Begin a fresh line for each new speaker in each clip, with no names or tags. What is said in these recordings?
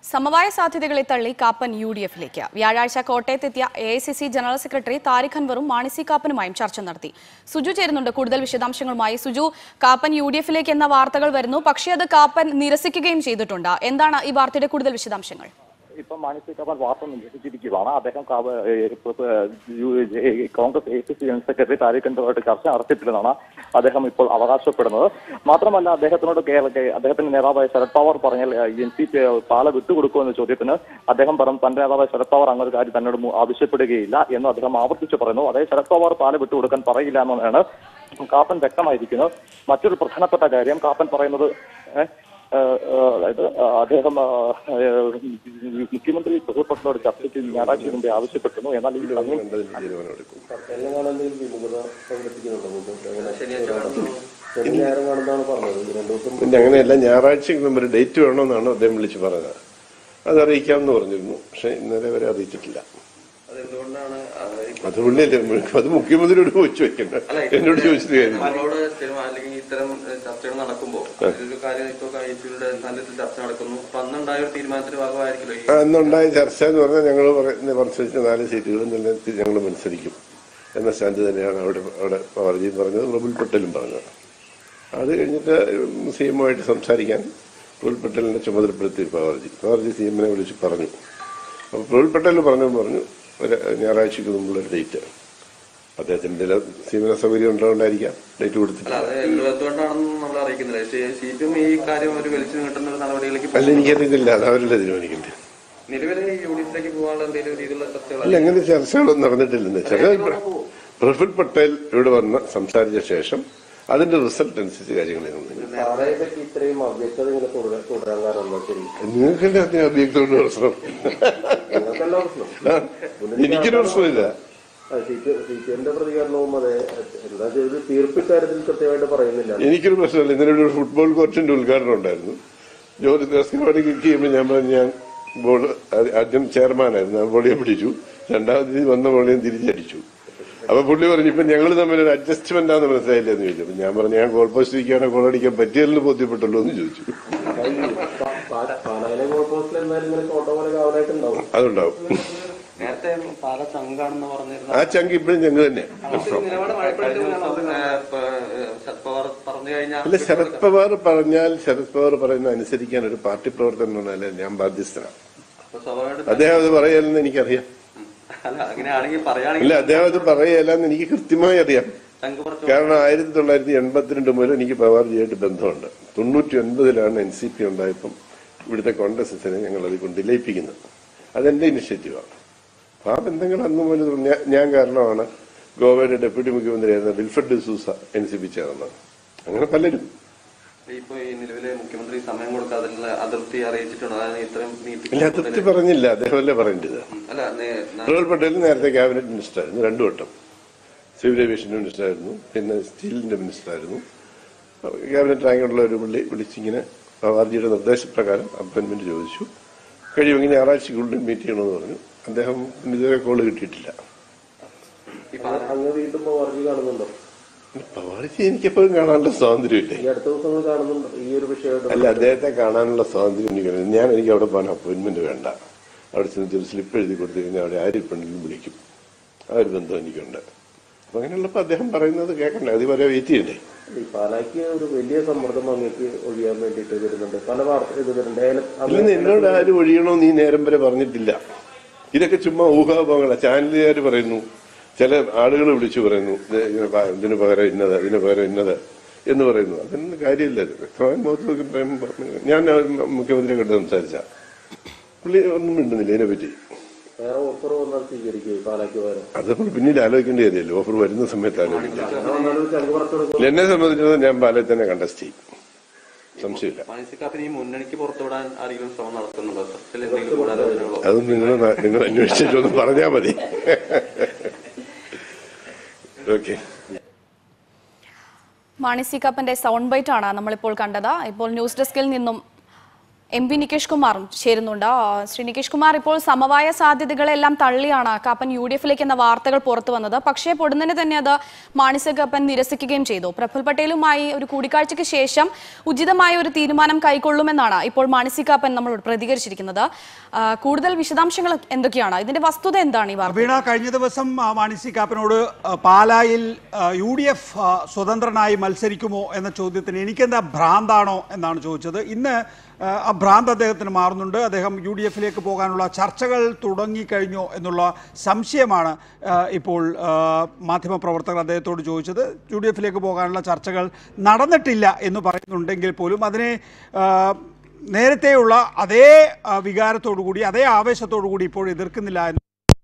സമവായ സാധ്യതകളെ തള്ളി കാപ്പൻ യു ഡി എഫിലേക്ക് വ്യാഴാഴ്ച കോട്ടയത്തെത്തിയ A I C C general secretary Tariq അൻവറും മാണി സി കാപ്പനുമായും ചർച്ച നടത്തി സുജു ചേരുന്നുണ്ട് കൂടുതൽ വിശദാംശങ്ങളുമായി സുജു കാപ്പൻ യു ഡി എഫിലേക്ക് എന്ന വാർത്തകൾ വരുന്നു പക്ഷേ അത് കാപ്പൻ നിരസിക്കുകയും ചെയ്തിട്ടുണ്ട് എന്താണ് ഈ വാർത്തയുടെ കൂടുതൽ വിശദാംശങ്ങൾ
ഇപ്പൊ മാണി സി കാപ്പൻ വാർത്ത നിരസിച്ചിരിക്കുകയാണ് അദ്ദേഹം കാവ- ഏ, ഇപ്പൊ, ഏ, യു- ഏ, Congress A C C general secretary Tariq അൻവറുമായിട്ട് ചർച്ച നടത്തിയിട്ടില്ലെന്നാണ് അദ്ദേഹം ഇപ്പോൾ അവകാശപ്പെടുന്നത് മാത്രമല്ല അദ്ദേഹത്തിനോട് കേരള കേ- അദ്ദേഹത്തിന്റെ നേതാവായ ശരത് പവാർ പറഞ്ഞാൽ എൻ സി പി പാല വിട്ടുകൊടുക്കുമെന്ന ചോദ്യത്തിന് അദ്ദേഹം പറഞ്ഞു തന്റെ നേതാവായ ശരത് പവാർ അങ്ങനെ ഒരു കാര്യം തന്നോട് മു- ആവശ്യപ്പെടുകയില്ല എന്ന് അദ്ദേഹം ആവർത്തിച്ച് പറയുന്നു അതായത് ശരത് പവാർ പാല വിട്ടുകൊടുക്കാൻ പറയില്ല എന്നാണ് കാപ്പൻ വ്യക്തമായിരിക്കുന്നത് മറ്റൊരു പ്രധാനപ്പെട്ട കാര്യം കാപ്പൻ പറയുന്നത് ഏ, ഏഹ് ഏഹ് അതായത് ഏഹ് അദ്ദേഹം ഏഹ് ഏഹ് മുഖ്യമന്ത്രി പ്രഫുൽ പട്ടേലോട് ചർച്ചയ്ക്ക് ഞായറാഴ്ച മുമ്പേ ആവശ്യപ്പെട്ടിരുന്നു എന്നാൽ ഈ സമയം
തെലങ്കാന എന്തെങ്കിലും വിമുഖത പ്രകടിപ്പിക്കുന്നുണ്ടോ മുമ്പ്? എങ്ങനെ ശനി ഞായറും കാണുന്നതാണ് പറഞ്ഞത് ഈ രണ്ടു ദിവസം
പിന്നെ അങ്ങനെയല്ല ഞായറാഴ്ചയ്ക്ക് മുമ്പ് ഒരു ഡേറ്റ് വേണമെന്നാണ് അദ്ദേഹം വിളിച്ച് പറഞ്ഞത് അത് അറിയിക്കാമെന്ന് പറഞ്ഞിരുന്നു പക്ഷെ ഇന്നലെ വരെ അറിയിച്ചിട്ടില്ല
അതെന്തുകൊണ്ടാണ്
അത് പുള്ളിയല്ലേ അത് മുഖ്യമന്ത്രിയോട് ചോദിച്ചു വെക്കണ്ട എന്നോട് ചോദിച്ചത് കാര്യം
നമ്മളോട് സ്ഥിരം അല്ലെങ്കിൽ ഇത്തരം ഏഹ്, ചർച്ചകൾ നടക്കുമ്പോൾ ഒരു കാര്യം ഇപ്പൊ ഐസിയുടെ നല്ല ചർച്ച നടക്കുന്നു അപ്പൊ അന്നുണ്ടായ ഒരു തീരുമാനത്തിന്റെ ഭാഗമായിരിക്കുമല്ലോ ഈ
ആ, അന്നുണ്ടായ ചർച്ച എന്ന് പറഞ്ഞാൽ ഞങ്ങൾ പറയുന്ന മത്സരിച്ച നാല് സീറ്റുകളും നിലനിർത്തി ഞങ്ങൾ മത്സരിക്കും എന്ന സ്റ്റാൻഡ് തന്നെയാണ് അവിടെ അവിടെ പവർജിയും പറഞ്ഞത് പ്രഫുൽ പട്ടേലും പറഞ്ഞത് അത് കഴിഞ്ഞിട്ട് സി എമ്മുമായിട്ട് സംസാരിക്കാൻ പ്രഫുൽ പട്ടേലിനെ ചുമതലപ്പെടുത്തി പവർജി പവർജി സി എമ്മിനെ വിളിച്ച് പറഞ്ഞു അപ്പോൾ പ്രഫുൽ പട്ടേൽ പറഞ്ഞു പറഞ്ഞു ഒരു ഞായറാഴ്ചക്ക് മുമ്പുള്ള ഒരു ഡേറ്റ് അദ്ദേഹത്തിന്റെ സീമന സൗകര്യം ഉണ്ടാകൊണ്ടായിരിക്കാം ഡേറ്റ് കൊടുത്തിട്ട്
അല്ല അത് എന്ത് എന്തുകൊണ്ടാണെന്ന് നമ്മൾ അറിയിക്കുന്നില്ല സി പി എം ഈ കാര്യം ഒരു വലിച്ചു നീട്ടുന്ന ഒരു നടപടികളിലേക്ക്
അല്ല എനിക്കറിയത്തില്ല അത് അവരല്ലേ തീരുമാനിക്കണ്ടേ
നിലവിലെ ഈ യു ഡി എഫിലേക്ക് പോകാനുള്ള എന്തെങ്കിലും രീതിയിലുള്ള ചർച്ചകൾ
അല്ല അങ്ങനെ ചർച്ചകളൊന്നും നടന്നിട്ടില്ലെന്ന് ചില പ്രഫുൽ പട്ടേൽ ഇവിടെ വന്ന് സംസാരിച്ച ശേഷം അതിന്റെ റിസൾട്ട് അനുസരിച്ച് കാര്യങ്ങൾ നീങ്ങുന്നു.
പാലയെ പറ്റി ഇത്രയും അവ്യക്തത ഇങ്ങനെ തുടരാൻ തുടരാൻ കാരണം എന്താ ശരി
നിങ്ങൾക്കല്ലേ അതിന് അഭിയുക്തമുള്ള പ്രശ്നം
നിങ്ങൾക്കല്ല പ്രശ്നം
ആ, എനിക്കൊരു പ്രശ്നമില്ല
സി പി എമ്മിന്റെ പ്രതികരണവും അതെ എന്താ ചെയ്ത് തീർപ്പ് ഇക്കാര്യത്തിൽ കൃത്യമായിട്ട് പറയുന്നില്ല
എനിക്കൊരു പ്രശ്നമില്ല ഇന്നലെ ഇവിടെ ഒരു ഫുട്ബോൾ കോർട്ടിന്റെ ഉദ്ഘാടനം ഉണ്ടായിരുന്നു ജോലി ദസ്കവാടി കിക്ക് ചെയ്യുമ്പോൾ ഞാൻ പറഞ്ഞു ഞാൻ ബോൾ ആദ്യം ചെയർമാനായിരുന്നു ആ ബോളിയെ പിടിച്ചു രണ്ടാമത് വന്ന ബോളിയും തിരിച്ചടിച്ചു അപ്പൊ പുള്ളി പറഞ്ഞു ഇപ്പൊ ഞങ്ങൾ തമ്മിൽ ഒരു അഡ്ജസ്റ്റ്മെന്റ് ആണെന്ന് മനസ്സിലായില്ല എന്ന് ചോദിച്ചു അപ്പൊ ഞാൻ പറഞ്ഞു ഞാൻ ഗോൾ പോസ്റ്റ് ഇരിക്കുകയാണ് ഗോൾ അടിക്കാൻ പറ്റിയതെന്ന് ബോധ്യപ്പെട്ടല്ലോ എന്ന് ചോദിച്ചു
പാലായിലെ ഗോൾ പോസ്റ്റിൽ എന്നാലും ഇങ്ങനെ കോട്ട പോലെ കാവലായിട്ടുണ്ടാവും
അതുണ്ടാവും
നേരത്തെ പാല ചങ്കാണെന്ന് പറഞ്ഞിരുന്ന
ആ ചങ്ക് ഇപ്പോഴും ചങ്ക് തന്നെ
നിലപാട് ശരത് പവാർ പറഞ്ഞു കഴിഞ്ഞാൽ
അല്ല ശരത് പവാർ പറഞ്ഞാൽ ശരത് പവാർ പറയുന്ന അനുസരിക്കാൻ ഒരു പാർട്ടി പ്രവർത്തനമല്ല ഞാൻ ബാധ്യസ്ഥനാണ്
അപ്പൊ സ്വാഭാവികമായിട്ടും
അദ്ദേഹം അത് പറയലെന്ന് എനിക്കറിയാം
അല്ല അങ്ങനെയാണെങ്കിൽ പറയുകയാണെങ്കിൽ
ഇല്ല അദ്ദേഹം അത് പറയലെന്ന് എനിക്ക് കൃത്യമായി അറിയാം
ചങ്ക് പറിച്ചു
കാരണം ആയിരത്തി തൊള്ളായിരത്തി എൺപത്തിരണ്ട് മുതൽ എനിക്ക് പവാർജിയായിട്ട് ബന്ധമുണ്ട് തൊണ്ണൂറ്റി ഒൻപതിലാണ് എൻ സി പി ഉണ്ടായപ്പം ഇവിടുത്തെ കോൺഗ്രസിനെ ഞങ്ങൾ അത് കൊണ്ട് ലയിപ്പിക്കുന്നത് അതെന്റെ ഇനിഷ്യേറ്റീവാണ് അപ്പൊ ആ ബന്ധങ്ങൾ അന്ന് മുതൽ ഞാൻ- ഞാൻ കാരണമാണ് ഗോവയുടെ ഡെപ്യൂട്ടി മുഖ്യമന്ത്രിയായിരുന്ന Wilfred D'Souza N C P ചേർന്നത് അങ്ങനെ പലരും
ഇപ്പൊ ഈ നിലവിലെ മുഖ്യമന്ത്രി സമയം കൊടുക്കാതിലുള്ള അതിർത്തി അറിയിച്ചിട്ടുണ്ട് അതായത് ഇത്രയും
ഇല്ല അതൃപ്തി പറഞ്ഞില്ല അദ്ദേഹമല്ലേ പറയേണ്ടത്
അല്ല നേ- ന-
പ്രഫുൽ പട്ടേൽ നേരത്തെ ക്യാബിനറ്റ് മിനിസ്റ്റർ ആയിരുന്നു രണ്ടു വട്ടം സിവിൽ ഏവിയേഷന്റെ മിനിസ്റ്റർ ആയിരുന്നു പിന്നെ സ്റ്റീലിന്റെ മിനിസ്റ്റർ ആയിരുന്നു ക്യാബിനറ്റ് റാങ്കുള്ള ഒരു പുള്ളി വിളിച്ചിങ്ങനെ പവാർജിയുടെ നിർദ്ദേശപ്രകാരം അപ്പോയിന്റ്മെന്റ് ചോദിച്ചു കഴിയുമെങ്കിൽ ഞായറാഴ്ചക്കുള്ളിൽ മീറ്റ് ചെയ്യണമെന്ന് പറഞ്ഞു അദ്ദേഹം ഇതുവരെ കോള് കിട്ടിയിട്ടില്ല
അങ്ങ് വീണ്ടും പവർജി കാണുന്നുണ്ടോ
പവാർജി എനിക്കെപ്പോഴും കാണാനുള്ള സ്വാതന്ത്ര്യമില്ലേ
ഈ അടുത്ത ദിവസങ്ങൾ കാണുന്നുണ്ടോ ഈ ഒരു വിഷയമായിട്ട്
അല്ല അദ്ദേഹത്തെ കാണാനുള്ള സ്വാതന്ത്ര്യം എനിക്ക് ഞാൻ എനിക്ക് അവിടെ പോകാൻ അപ്പോയിന്റ്മെന്റ് വേണ്ട അവിടെ ചെന്നിട്ട് ഒരു സ്ലിപ്പ് എഴുതി കൊടുത്തു കഴിഞ്ഞാൽ അവിടെ ആര് പെണ്ണിലും വിളിക്കും ആ ഒരു ബന്ധം എനിക്കുണ്ട് അപ്പൊ അങ്ങനെയുള്ളപ്പോ അദ്ദേഹം പറയുന്നത് കേൾക്കണ്ടേ അതുവരെ വെയിറ്റ് ചെയ്യണ്ടേ
ഈ പാലായ്ക്ക് ഒരു വലിയ സമ്മർദ്ദം അങ്ങേക്ക് ഒഴിയാൻ വേണ്ടിയിട്ട് വരുന്നുണ്ട് പല വാർത്ത ഇത് വരുന്നുണ്ട് ഏല-
ഇല്ലെന്ന് എന്നോട് ആരും ഒഴിയണോ നീ നേരം വരെ പറഞ്ഞിട്ടില്ല ഇതൊക്കെ ചുമ്മാ ഊഹാപോഹങ്ങളാ ചാനലുകാർ പറയുന്നു ചില ആളുകൾ വിളിച്ചു പറയുന്നു ഇത് ഇങ്ങനെ പ- ഇതിന് പകരം ഇന്നത് ഇതിന് പകരം ഇന്നത് എന്ന് പറയുന്നു അതൊന്നും കാര്യമില്ല ഇത്. വ്യക്തമായ മുഖത്ത് നോക്കി പറയുമ്പോ പറഞ്ഞു. ഞാൻ ആ മുഖ്യമന്ത്രിയെ കണ്ട് സംസാരിച്ച പുള്ളി ഒന്നും മിണ്ടുന്നില്ല ഇതിനെപ്പറ്റി
വേറെ ഓഫർ വന്നാൽ സ്വീകരിക്കും ഈ പാലായ്ക്ക് പകരം
അത് നമ്മൾ പിന്നീട് ആലോചിക്കേണ്ട കാര്യമല്ലോ ഓഫർ വരുന്ന സമയത്ത് ആലോചിക്കേണ്ട
അങ്ങനെ വന്നാലും ചങ്ക് പറിച്ചെടുക്കും
എന്നെ സംബന്ധിച്ചിടത്തോളം ഞാൻ പാലയിൽ തന്നെ കണ്ടസ്റ്റ് ചെയ്യും സംശയമില്ല
മാനസികാപ്പിന് ഈ മുന്നണിക്ക് പുറത്തുവിടാൻ ആരെങ്കിലും ശ്രമം നടത്തുന്നുണ്ടോ ചർച്ചയിൽ എന്തെങ്കിലും ഗൂഢാലോചനകളോ
അത് നിങ്ങൾ നിങ്ങൾ അന്വേഷിച്ചിട്ട് ഒന്ന് പറഞ്ഞാൽ മതി ഓക്കെ
മാണി സി കാപ്പന്റെ സൗണ്ട് ബൈറ്റ് ആണ് നമ്മളിപ്പോൾ കണ്ടത് ഇപ്പോൾ ന്യൂസ് ഡെസ്കിൽ നിന്നും എം പി നികേഷ് കുമാറും ചേരുന്നുണ്ട് ആ, ശ്രീ നികേഷ് കുമാർ ഇപ്പോൾ സമവായ സാധ്യതകളെല്ലാം തള്ളിയാണ് കാപ്പൻ യു ഡി എഫിലേക്ക് എന്ന വാർത്തകൾ പുറത്തു വന്നത് പക്ഷേ പൊടുന്നനെ തന്നെ അത് മാണിസ കാപ്പൻ നിരസിക്കുകയും ചെയ്തു പ്രഫുൽ പട്ടേലുമായി ഒരു കൂടിക്കാഴ്ചയ്ക്ക് ശേഷം ഉചിതമായ ഒരു തീരുമാനം കൈക്കൊള്ളുമെന്നാണ് ഇപ്പോൾ മാണിസി കാപ്പൻ നമ്മളോട് പ്രതികരിച്ചിരിക്കുന്നത് ആ, കൂടുതൽ വിശദാംശങ്ങൾ എന്തൊക്കെയാണ് ഇതിന്റെ വസ്തുത എന്താണ് ഈ വാർത്ത
വീണ കഴിഞ്ഞ ദിവസം ആ, മാണി സി കാപ്പനോട് ആ, പാലായിൽ യു ഡി എഫ് സ്വതന്ത്രനായി മത്സരിക്കുമോ എന്ന ചോദ്യത്തിന് എനിക്കെന്താ ഭ്രാന്താണോ എന്നാണ് ചോദിച്ചത് ഇന്ന് ആ, ആ ഭ്രാന്ത് അദ്ദേഹത്തിന് മാറുന്നുണ്ട് അദ്ദേഹം യു ഡി എഫിലേക്ക് പോകാനുള്ള ചർച്ചകൾ തുടങ്ങിക്കഴിഞ്ഞോ എന്നുള്ള സംശയമാണ് ആ, ഇപ്പോൾ ആ, മാധ്യമപ്രവർത്തകർ അദ്ദേഹത്തോട് ചോദിച്ചത് യു ഡി എഫിലേക്ക് പോകാനുള്ള ചർച്ചകൾ നടന്നിട്ടില്ല എന്ന് പറയുന്നുണ്ടെങ്കിൽ പോലും അതിനെ ആ, നേരത്തെയുള്ള അതേ ആ, വികാരത്തോടു കൂടി അതേ ആവേശത്തോടു കൂടി ഇപ്പോൾ എതിർക്കുന്നില്ല എന്ന്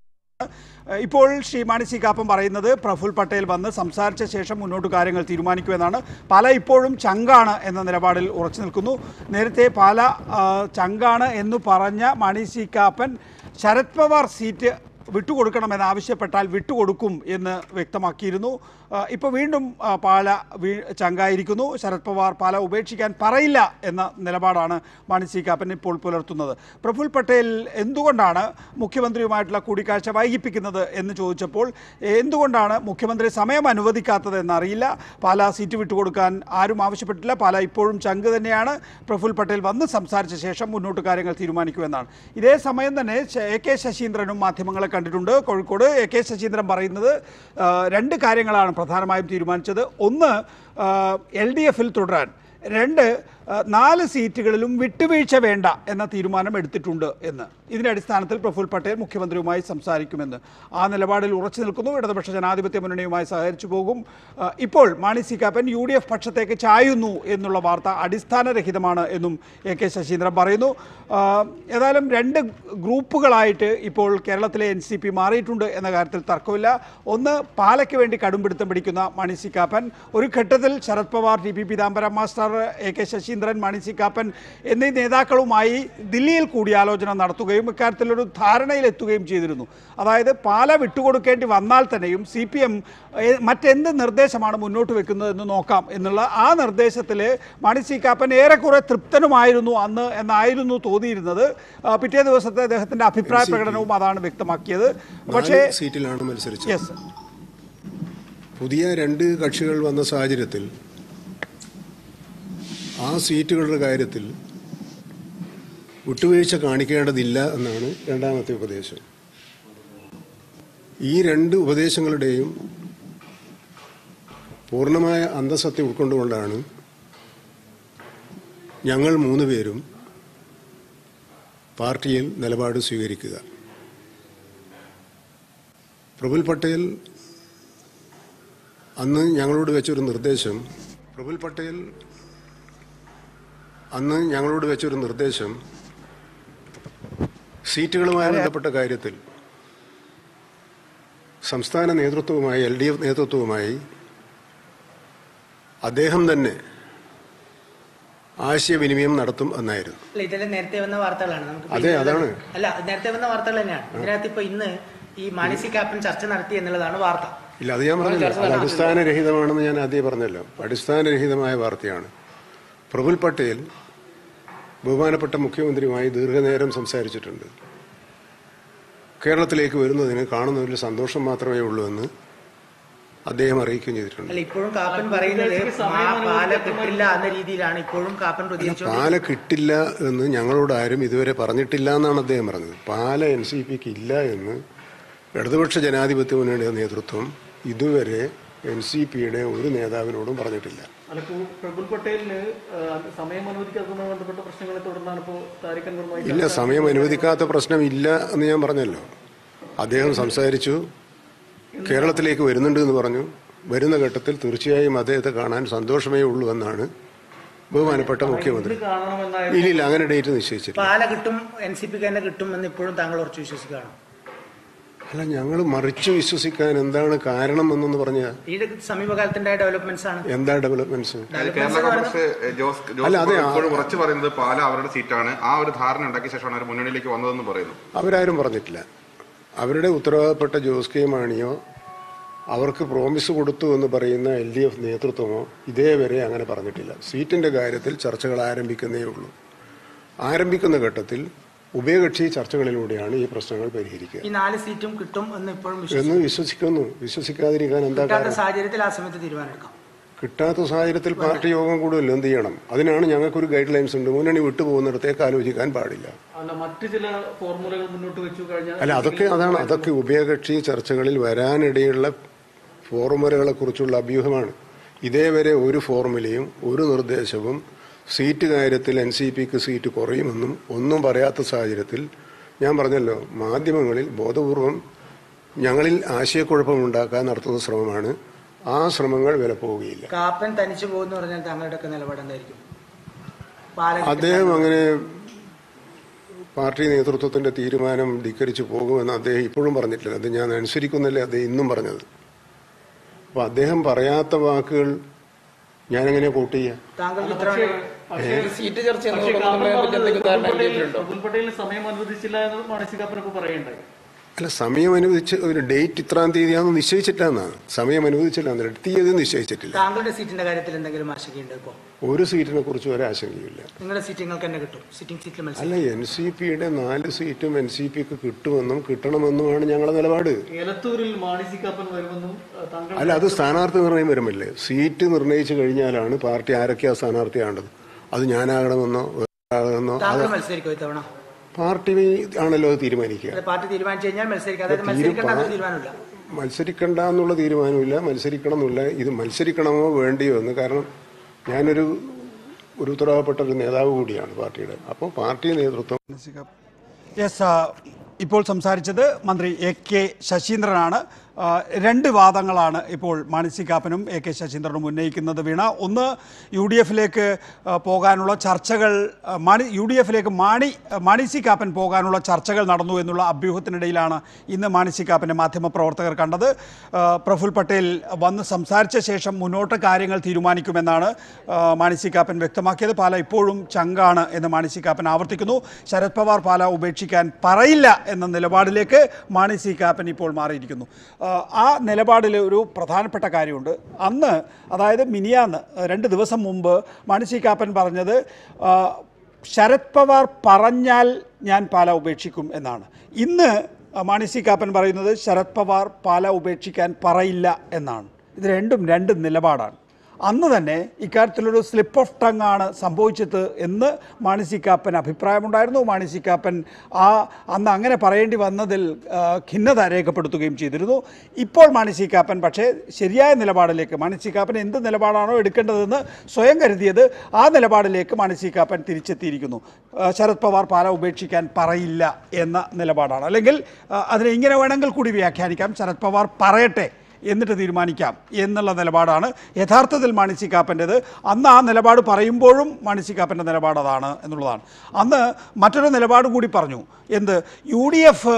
ഏഹ് ഇപ്പോൾ ശ്രീ മാണി സി കാപ്പൻ പറയുന്നത് പ്രഫുൽ പട്ടേൽ വന്ന് സംസാരിച്ച ശേഷം മുന്നോട്ട് കാര്യങ്ങൾ തീരുമാനിക്കുമെന്നാണ് പല ഇപ്പോഴും ചങ്കാണ് എന്ന നിലപാടിൽ ഉറച്ചു നിൽക്കുന്നു നേരത്തെ പല ആ, ചങ്കാണ് എന്ന് പറഞ്ഞ മാണി സി കാപ്പൻ ശരത് പവാർ സീറ്റ് വിട്ടുകൊടുക്കണമെന്ന് ആവശ്യപ്പെട്ടാൽ വിട്ടുകൊടുക്കും എന്ന് വ്യക്തമാക്കിയിരുന്നു ആ, ഇപ്പോൾ വീണ്ടും ആ, പാല വീ- ചങ്കായിരിക്കുന്നു ശരത് പവാർ പാല ഉപേക്ഷിക്കാൻ പറയില്ല എന്ന നിലപാടാണ് മാണി സി കാപ്പൻ ഇപ്പോൾ പുലർത്തുന്നത് പ്രഫുൽ പട്ടേൽ എന്തുകൊണ്ടാണ് മുഖ്യമന്ത്രിയുമായിട്ടുള്ള കൂടിക്കാഴ്ച വൈകിപ്പിക്കുന്നത് എന്ന് ചോദിച്ചപ്പോൾ എന്തുകൊണ്ടാണ് മുഖ്യമന്ത്രി സമയം അനുവദിക്കാത്തത് എന്നറിയില്ല പാല സീറ്റ് വിട്ടുകൊടുക്കാൻ ആരും ആവശ്യപ്പെട്ടില്ല പാല ഇപ്പോഴും ചങ്ക് തന്നെയാണ് പ്രഫുൽ പട്ടേൽ വന്ന് സംസാരിച്ച ശേഷം മുന്നോട്ട് കാര്യങ്ങൾ തീരുമാനിക്കുമെന്നാണ് ഇതേ സമയം തന്നെ ശ- എ കെ ശശീന്ദ്രനും മാധ്യമങ്ങളെ കണ്ടിട്ടുണ്ട് കോഴിക്കോട് എ കെ ശശീന്ദ്രൻ പറയുന്നത് ആ, രണ്ട് കാര്യങ്ങളാണ് പ്രധാനമായും തീരുമാനിച്ചത് ഒന്ന് എൽ ഡി എഫിൽ തുടരാൻ രണ്ട് ആ, നാല് സീറ്റുകളിലും വിട്ടുവീഴ്ച വേണ്ട എന്ന തീരുമാനം എടുത്തിട്ടുണ്ട് എന്ന് ഇതിന്റെ അടിസ്ഥാനത്തിൽ പ്രഫുൽ പട്ടേൽ മുഖ്യമന്ത്രിയുമായി സംസാരിക്കുമെന്ന് ആ നിലപാടിൽ ഉറച്ചു നിൽക്കുന്നു ഇടതുപക്ഷ ജനാധിപത്യ മുന്നണിയുമായി സഹകരിച്ചു പോകും ആ, ഇപ്പോൾ Mani C Kappan U D F പക്ഷത്തേക്ക് ചായുന്നു എന്നുള്ള വാർത്ത അടിസ്ഥാനരഹിതമാണ് എന്നും എ കെ ശശീന്ദ്രൻ പറയുന്നു ആ, ഏതായാലും രണ്ട് ഗ്രൂപ്പുകളായിട്ട് ഇപ്പോൾ കേരളത്തിലെ എൻ സി പി മാറിയിട്ടുണ്ട് എന്ന കാര്യത്തിൽ തർക്കമില്ല ഒന്ന് പാലയ്ക്ക് വേണ്ടി കടുംപിടുത്തം പിടിക്കുന്ന മാണി സി കാപ്പൻ ഒരു ഘട്ടത്തിൽ Sharad Pawar T P Peethambaran master A K Saseendran Mani C Kappan എന്നീ നേതാക്കളുമായി ദില്ലിയിൽ കൂടിയാലോചന നടത്തുകയും ഇക്കാര്യത്തിലൊരു ധാരണയിലെത്തുകയും ചെയ്തിരുന്നു അതായത് പാല വിട്ടുകൊടുക്കേണ്ടി വന്നാൽ തന്നെയും സി പി എം മറ്റെന്ത് നിർദ്ദേശമാണ് മുന്നോട്ട് വെക്കുന്നത് എന്ന് നോക്കാം എന്നുള്ള ആ നിർദ്ദേശത്തിൽ മാണി സി കാപ്പൻ ഏറെക്കുറെ തൃപ്തനുമായിരുന്നു അന്ന് എന്നായിരുന്നു തോന്നിയിരുന്നത് ആ, പിറ്റേ ദിവസത്തെ അദ്ദേഹത്തിന്റെ അഭിപ്രായ പ്രകടനവും അതാണ് വ്യക്തമാക്കിയത് പക്ഷേ
നാല് സീറ്റിലാണ് മത്സരിച്ചത്
യെസ്
പുതിയ രണ്ട് കക്ഷികൾ വന്ന സാഹചര്യത്തിൽ ആ സീറ്റുകളുടെ കാര്യത്തിൽ വിട്ടുവീഴ്ച കാണിക്കേണ്ടതില്ല എന്നാണ് രണ്ടാമത്തെ ഉപദേശം ഈ രണ്ട് ഉപദേശങ്ങളുടെയും പൂർണ്ണമായ അന്തസത്യം ഉൾക്കൊണ്ടുകൊണ്ടാണ് ഞങ്ങൾ മൂന്ന് പേരും പാർട്ടിയിൽ നിലപാട് സ്വീകരിക്കുക പ്രഫുൽ പട്ടേൽ അന്ന് ഞങ്ങളോട് വെച്ചൊരു നിർദ്ദേശം പ്രഫുൽ പട്ടേൽ അന്ന് ഞങ്ങളോട് വെച്ചൊരു നിർദ്ദേശം സീറ്റുകളുമായി ബന്ധപ്പെട്ട കാര്യത്തിൽ സംസ്ഥാന നേതൃത്വവുമായി എൽ ഡി എഫ് നേതൃത്വവുമായി അദ്ദേഹം തന്നെ ആശയവിനിമയം നടത്തും എന്നായിരുന്നു
അല്ല ഇതെല്ലാം നേരത്തെ വന്ന വാർത്തകളാണ് നമുക്ക്
അതെ, അതാണ്.
അല്ല നേരത്തെ വന്ന വാർത്തകൾ തന്നെയാണ് ഇതിനകത്ത് ഇപ്പൊ ഇന്ന് ഈ മാനസി കാപ്പൻ ചർച്ച നടത്തി എന്നുള്ളതാണ് വാർത്ത
ഇല്ല അത് ഞാൻ പറഞ്ഞില്ല അത് അടിസ്ഥാനരഹിതമാണെന്ന് ഞാൻ ആദ്യം പറഞ്ഞല്ലോ അടിസ്ഥാനരഹിതമായ വാർത്തയാണ് പ്രഫുൽ പട്ടേൽ ബഹുമാനപ്പെട്ട മുഖ്യമന്ത്രിയുമായി ദീർഘനേരം സംസാരിച്ചിട്ടുണ്ട് കേരളത്തിലേക്ക് വരുന്നതിന് കാണുന്നതിൽ സന്തോഷം മാത്രമേ ഉള്ളൂ എന്ന് അദ്ദേഹം അറിയിക്കുകയും ചെയ്തിട്ടുണ്ട്
അല്ല ഇപ്പോഴും കാപ്പൻ പറയുന്നത് മാ- പാല കിട്ടില്ല എന്ന രീതിയിലാണ് ഇപ്പോഴും കാപ്പൻ പ്രതികരിച്ചു
പാല കിട്ടില്ല എന്ന് ഞങ്ങളോട് ആരും ഇതുവരെ പറഞ്ഞിട്ടില്ല എന്നാണ് അദ്ദേഹം പറഞ്ഞത് പാല എൻ സി പിക്ക് ഇല്ല എന്ന് ഇടതുപക്ഷ ജനാധിപത്യ മുന്നണിയുടെ നേതൃത്വം ഇതുവരെ എൻ സി പിയുടെ ഒരു നേതാവിനോടും പറഞ്ഞിട്ടില്ല
അല്ല ഇപ്പോൾ പ്രഫുൽ പട്ടേലിന് ആ, സമയം അനുവദിക്കാത്തതുമായി ബന്ധപ്പെട്ട പ്രശ്നങ്ങളെ തുടർന്നാണ് ഇപ്പോൾ താരിഖ് അൻവറുമായി
ഇല്ല സമയം അനുവദിക്കാത്ത പ്രശ്നം ഇല്ല എന്ന് ഞാൻ പറഞ്ഞല്ലോ അദ്ദേഹം സംസാരിച്ചു കേരളത്തിലേക്ക് വരുന്നുണ്ട് എന്ന് പറഞ്ഞു വരുന്ന ഘട്ടത്തിൽ തീർച്ചയായും അദ്ദേഹത്തെ കാണാൻ സന്തോഷമേ ഉള്ളൂ എന്നാണ് ബഹുമാനപ്പെട്ട മുഖ്യമന്ത്രി
കാണണമെന്നായിരുന്നു
ഇല്ലില്ല അങ്ങനെ ഡേറ്റ് നിശ്ചയിച്ചില്ല
പാല കിട്ടും എൻ സി പിക്ക് തന്നെ കിട്ടും എന്ന് ഇപ്പോഴും താങ്കൾ ഉറച്ചു വിശ്വസിക്കുകയാണ്
അല്ല ഞങ്ങൾ മറിച്ച് വിശ്വസിക്കാൻ എന്താണ് കാരണം എന്നൊന്ന് പറഞ്ഞ
ഈ സമീപകാലത്തുണ്ടായ ഡെവലപ്മെന്റ്സ് ആണ്
എന്താ ഡെവലപ്മെന്റ്സ്
കേരള കോൺഗ്രസ് ജോസ് ജോസ്
അല്ല, അതെ, ആ-
ഇപ്പോഴും ഉറച്ചു പറയുന്നത് പാല അവരുടെ സീറ്റാണ് ആ ഒരു ധാരണ ഉണ്ടാക്കിയ ശേഷമാണ് അവർ മുന്നണിയിലേക്ക് വന്നതെന്ന് പറയുന്നു
അവരാരും പറഞ്ഞിട്ടില്ല അവരുടെ ഉത്തരവാദപ്പെട്ട ജോസ് കെ മാണിയോ അവർക്ക് പ്രോമിസ് കൊടുത്തു എന്ന് പറയുന്ന എൽ ഡി എഫ് നേതൃത്വമോ ഇതേവരെ അങ്ങനെ പറഞ്ഞിട്ടില്ല സീറ്റിന്റെ കാര്യത്തിൽ ചർച്ചകൾ ആരംഭിക്കുന്നേ ഉള്ളൂ ആരംഭിക്കുന്ന ഘട്ടത്തിൽ ഉഭയകക്ഷി ചർച്ചകളിലൂടെയാണ് ഈ പ്രശ്നങ്ങൾ പരിഹരിക്കുക
ഈ നാല് സീറ്റും കിട്ടും എന്ന് ഇപ്പോഴും
എന്ന്
വിശ്വസിക്കുന്നു
വിശ്വസിക്കുന്നു വിശ്വസിക്കാതിരിക്കാൻ എന്താ
കിട്ടാത്ത
കാരണം
സാഹചര്യത്തിൽ ആ സമയത്ത് തീരുമാനമെടുക്കാം
കിട്ടാത്ത സാഹചര്യത്തിൽ പാർട്ടി യോഗം കൂടുമല്ലോ എന്ത് ചെയ്യണം അതിനാണ് ഞങ്ങൾക്കൊരു ഗൈഡ് ലൈൻസ് ഉണ്ട് മുന്നണി വിട്ടുപോകുന്നിടത്തേക്ക് ആലോചിക്കാൻ പാടില്ല
അല്ല മറ്റു ചില ഫോർമുലകൾ മുന്നോട്ട് വെച്ചു കഴിഞ്ഞാൽ
അല്ല അതൊക്കെ അതാണ് അതൊക്കെ ഉഭയകക്ഷി ചർച്ചകളിൽ വരാനിടയുള്ള ഫോർമുലകളെ കുറിച്ചുള്ള അഭ്യൂഹമാണ് ഇതേവരെ ഒരു ഫോർമുലയും ഒരു നിർദ്ദേശവും സീറ്റ് കാര്യത്തിൽ എൻ സി പിക്ക് സീറ്റ് കുറയുമെന്നും ഒന്നും പറയാത്ത സാഹചര്യത്തിൽ ഞാൻ പറഞ്ഞല്ലോ മാധ്യമങ്ങളിൽ ബോധപൂർവം ഞങ്ങളിൽ ആശയക്കുഴപ്പമുണ്ടാക്കാൻ നടത്തുന്ന ശ്രമമാണ് ആ ശ്രമങ്ങൾ വിലപ്പോവുകയില്ല
കാപ്പൻ തനിച്ചു പോകുന്നു പറഞ്ഞാൽ താങ്കളുടെ ഒക്കെ നിലപാട് എന്തായിരിക്കും പാലം
അദ്ദേഹം അങ്ങനെ പാർട്ടി നേതൃത്വത്തിന്റെ തീരുമാനം ധിക്കരിച്ചു പോകുമെന്ന് അദ്ദേഹം ഇപ്പോഴും പറഞ്ഞിട്ടില്ല അത് ഞാൻ അനുസരിക്കുന്നില്ലേ അദ്ദേഹം ഇന്നും പറഞ്ഞത് അപ്പൊ അദ്ദേഹം പറയാത്ത വാക്കുകൾ ഞാനെങ്ങനെ വോട്ട് ചെയ്യാം
താങ്കൾക്ക് ഇത്ര
സീറ്റ് ചർച്ച പ്രഫുൽ പട്ടേലിന് സമയം അനുവദിച്ചില്ല എന്ന് മാനസിക കാപ്പനൊക്കെ പറയണ്ടായി
അല്ല സമയം അനുവദിച്ച് ഒരു ഡേറ്റ് ഇത്രാം തീയതിയാണെന്ന് നിശ്ചയിച്ചിട്ടില്ല എന്നാണ് സമയം അനുവദിച്ചില്ല എന്നിട്ട് തീയതി നിശ്ചയിച്ചിട്ടില്ല
താങ്കളുടെ സീറ്റിന്റെ കാര്യത്തിൽ എന്തെങ്കിലും ആശങ്കയുണ്ട് ഇപ്പോ
ഒരു സീറ്റിനെ കുറിച്ച് ഒരു ആശങ്കയില്ല
നിങ്ങളുടെ സീറ്റ് നിങ്ങൾക്ക് തന്നെ കിട്ടും സിറ്റിംഗ് സീറ്റിൽ മത്സരം
അല്ല എൻ സി പിയുടെ നാല് സീറ്റും എൻ സി പിക്ക് കിട്ടുമെന്നും കിട്ടണമെന്നുമാണ് ഞങ്ങളുടെ നിലപാട്
ഏലത്തൂരിൽ മാനസിക കാപ്പൻ വരുമെന്നും അഹ്, താങ്കൾ
അല്ല അത് സ്ഥാനാർത്ഥി നിർണയം വരുമല്ലേ സീറ്റ് നിർണയിച്ചു കഴിഞ്ഞാലാണ് പാർട്ടി ആരൊക്കെയാ സ്ഥാനാർത്ഥിയാണ്ടത് അത് ഞാനാകണമെന്നോ വേറാകണമെന്നോ അത്
താങ്കൾ മത്സരിക്കും ഇത്തവണ
പാർട്ടി ആണല്ലോ അത് തീരുമാനിക്കുക
അത് പാർട്ടി തീരുമാനിച്ചു കഴിഞ്ഞാൽ മത്സരിക്കും അതായത്
തീരു-
മത്സരിക്കേണ്ട
പാ-
തീരുമാനമില്ല
മത്സരിക്കണ്ട എന്നുള്ള തീരുമാനമില്ല മത്സരിക്കണം എന്നുള്ള ഇത് മത്സരിക്കണമോ വേണ്ടിയോ എന്ന് കാരണം ഞാനൊരു ഒരു ഉത്തരവാദപ്പെട്ട ഒരു നേതാവ് കൂടിയാണ് പാർട്ടിയുടെ അപ്പോൾ പാർട്ടി നേതൃത്വം
യെസ് ഇപ്പോൾ സംസാരിച്ചത് മന്ത്രി എ കെ ശശീന്ദ്രനാണ് ആ, രണ്ട് വാദങ്ങളാണ് ഇപ്പോൾ മാണി സി കാപ്പനും എ കെ ശശീന്ദ്രനും ഉന്നയിക്കുന്നത് വീണ ഒന്ന് യു ഡി എഫിലേക്ക് പോകാനുള്ള ചർച്ചകൾ ആ, മാണി യു ഡി എഫിലേക്ക് മാണി മാണി സി കാപ്പൻ പോകാനുള്ള ചർച്ചകൾ നടന്നു എന്നുള്ള അഭ്യൂഹത്തിനിടയിലാണ് ഇന്ന് മാണി സി കാപ്പനെ മാധ്യമപ്രവർത്തകർ കണ്ടത് ആ, പ്രഫുൽ പട്ടേൽ വന്ന് സംസാരിച്ച ശേഷം മുന്നോട്ട് കാര്യങ്ങൾ തീരുമാനിക്കുമെന്നാണ് ആ, മാണി സി കാപ്പൻ വ്യക്തമാക്കിയത് പാല ഇപ്പോഴും ചങ്കാണ് എന്ന് മാണി സി കാപ്പൻ ആവർത്തിക്കുന്നു ശരത് പവാർ പാല ഉപേക്ഷിക്കാൻ പറയില്ല എന്ന നിലപാടിലേക്ക് മാണി സി കാപ്പൻ ഇപ്പോൾ മാറിയിരിക്കുന്നു ആ, ആ നിലപാടിൽ ഒരു പ്രധാനപ്പെട്ട കാര്യമുണ്ട് അന്ന് അതായത് മിനിയാന്ന് രണ്ട് ദിവസം മുമ്പ് മാണി സി കാപ്പൻ പറഞ്ഞത് ആ, ശരത് പവാർ പറഞ്ഞാൽ ഞാൻ പാല ഉപേക്ഷിക്കും എന്നാണ് ഇന്ന് മാണി സി കാപ്പൻ പറയുന്നത് ശരത് പവാർ പാല ഉപേക്ഷിക്കാൻ പറയില്ല എന്നാണ് ഇത് രണ്ടും രണ്ട് നിലപാടാണ് അന്ന് തന്നെ ഇക്കാര്യത്തിലൊരു സ്ലിപ്പ് ഓഫ് ടങ് ആണ് സംഭവിച്ചത് എന്ന് മാണിസിക്കാപ്പൻ അഭിപ്രായമുണ്ടായിരുന്നു മാണിസിക്കാപ്പൻ ആ അന്ന് അങ്ങനെ പറയേണ്ടി വന്നതിൽ ആ, ഖിന്നത രേഖപ്പെടുത്തുകയും ചെയ്തിരുന്നു ഇപ്പോൾ മാണിസിക്കാപ്പൻ പക്ഷേ ശരിയായ നിലപാടിലേക്ക് മാണിസിക്കാപ്പൻ എന്ത് നിലപാടാണോ എടുക്കേണ്ടതെന്ന് സ്വയം കരുതിയത് ആ നിലപാടിലേക്ക് മാണിസിക്കാപ്പൻ തിരിച്ചെത്തിയിരിക്കുന്നു ആ, ശരത് പവാർ പാല ഉപേക്ഷിക്കാൻ പറയില്ല എന്ന നിലപാടാണ് അല്ലെങ്കിൽ ആ, അതിനെ ഇങ്ങനെ വേണമെങ്കിൽ കൂടി വ്യാഖ്യാനിക്കാം ശരത് പവാർ പറയട്ടെ എന്നിട്ട് തീരുമാനിക്കാം എന്നുള്ള നിലപാടാണ് യഥാർത്ഥത്തിൽ മാണിസി കാപ്പൻ്റെത് അന്ന് ആ നിലപാട് പറയുമ്പോഴും മാണിസി കാപ്പൻ്റെ നിലപാട് അതാണ് എന്നുള്ളതാണ് അന്ന് മറ്റൊരു നിലപാട് കൂടി പറഞ്ഞു എന്ത് യു ഡി എഫ്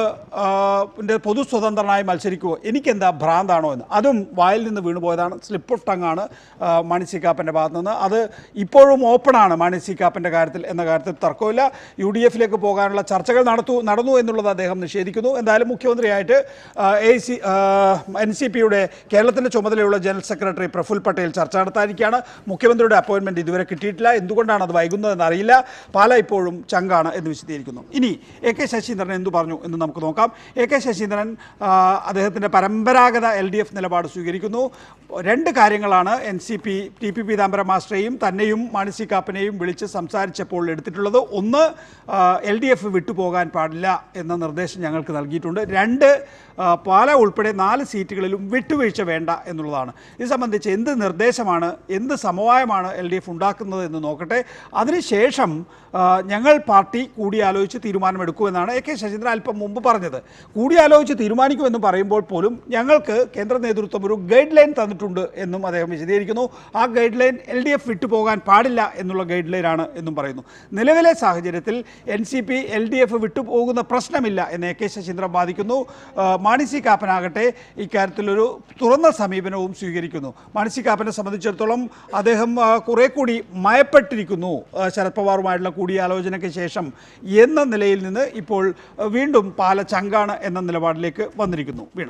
പൊതു സ്വതന്ത്രനായി മത്സരിക്കുമോ എനിക്കെന്താ ഭ്രാന്താണോ എന്ന് അതും വായിൽ നിന്ന് വീണുപോയതാണ് സ്ലിപ്പ് ഓഫ് ടങ് ആണ് ആ, മാണി കാപ്പൻ്റെ ഭാഗത്ത് നിന്ന് അത് ഇപ്പോഴും ഓപ്പണാണ് മാണി സി കാപ്പൻ്റെ കാര്യത്തിൽ എന്ന കാര്യത്തിൽ തർക്കമില്ല യു ഡി എഫിലേക്ക് പോകാനുള്ള ചർച്ചകൾ നടത്തു നടന്നു എന്നുള്ളത് അദ്ദേഹം നിഷേധിക്കുന്നു എന്തായാലും മുഖ്യമന്ത്രിയായിട്ട് എ സി എൻ സി പിയുടെ കേരളത്തിൻ്റെ ചുമതലയുള്ള ജനറൽ സെക്രട്ടറി പ്രഫുൽ പട്ടേൽ ചർച്ച നടത്താനിരിക്കുകയാണ് മുഖ്യമന്ത്രിയുടെ അപ്പോയിൻമെൻറ്റ് ഇതുവരെ കിട്ടിയിട്ടില്ല എന്തുകൊണ്ടാണ് അത് വൈകുന്നതെന്ന് അറിയില്ല പാല ഇപ്പോഴും ചങ്കാണ് എന്ന് വിശദീകരിക്കുന്നു ഇനി എ കെ ശശീന്ദ്രൻ എന്തു പറഞ്ഞു എന്ന് നമുക്ക് നോക്കാം എ കെ ശശീന്ദ്രൻ ആ, അദ്ദേഹത്തിൻ്റെ പരമ്പരാഗത എൽ ഡി എഫ് നിലപാട് സ്വീകരിക്കുന്നു രണ്ട് കാര്യങ്ങളാണ് N C P T P Peethambara മാസ്റ്ററെയും തന്നെയും മാണി കാപ്പനെയും വിളിച്ച് സംസാരിച്ചപ്പോൾ എടുത്തിട്ടുള്ളത് ഒന്ന് എൽ ഡി എഫ് വിട്ടുപോകാൻ പാടില്ല എന്ന നിർദ്ദേശം ഞങ്ങൾക്ക് നൽകിയിട്ടുണ്ട് രണ്ട് ആ, പാല ഉൾപ്പെടെ നാല് സീറ്റുകളിലും വിട്ടുവീഴ്ച വേണ്ട എന്നുള്ളതാണ് ഇത് സംബന്ധിച്ച് എന്ത് നിർദ്ദേശമാണ് എന്ത് സമവായമാണ് എൽ ഡി എഫ് ഉണ്ടാക്കുന്നത് എന്ന് നോക്കട്ടെ അതിനുശേഷം ആ, ഞങ്ങൾ പാർട്ടി കൂടിയാലോചിച്ച് തീരുമാനമെടുക്കുമെന്നാണ് എ കെ ശശീന്ദ്രൻ അല്പം മുമ്പ് പറഞ്ഞത് കൂടിയാലോചിച്ച് തീരുമാനിക്കുമെന്ന് പറയുമ്പോൾ പോലും ഞങ്ങൾക്ക് കേന്ദ്ര നേതൃത്വം ഒരു ഗൈഡ് ലൈൻ തന്നിട്ടുണ്ട് എന്നും അദ്ദേഹം വിശദീകരിക്കുന്നു ആ guideline L D F വിട്ടുപോകാൻ പാടില്ല എന്നുള്ള ഗൈഡ് ലൈനാണ് എന്നും പറയുന്നു നിലവിലെ സാഹചര്യത്തിൽ N C P L D F വിട്ടുപോകുന്ന പ്രശ്നമില്ല എന്ന് എ കെ ശശീന്ദ്രൻ വാദിക്കുന്നു ആ, മാണി സി കാപ്പനാകട്ടെ ഇക്കാര്യത്തിലൊരു തുറന്ന സമീപനവും സ്വീകരിക്കുന്നു മാണി സി കാപ്പനെ സംബന്ധിച്ചിടത്തോളം അദ്ദേഹം ആ, കുറെ കൂടി മയപ്പെട്ടിരിക്കുന്നു ആ, ശരത് പവാറുമായിട്ടുള്ള കൂടിയാലോചനയ്ക്ക് ശേഷം എന്ന നിലയിൽ നിന്ന് ഇപ്പോൾ ആ, വീണ്ടും പാല ചങ്കാണ് എന്ന നിലപാടിലേക്ക് വന്നിരിക്കുന്നു വീണ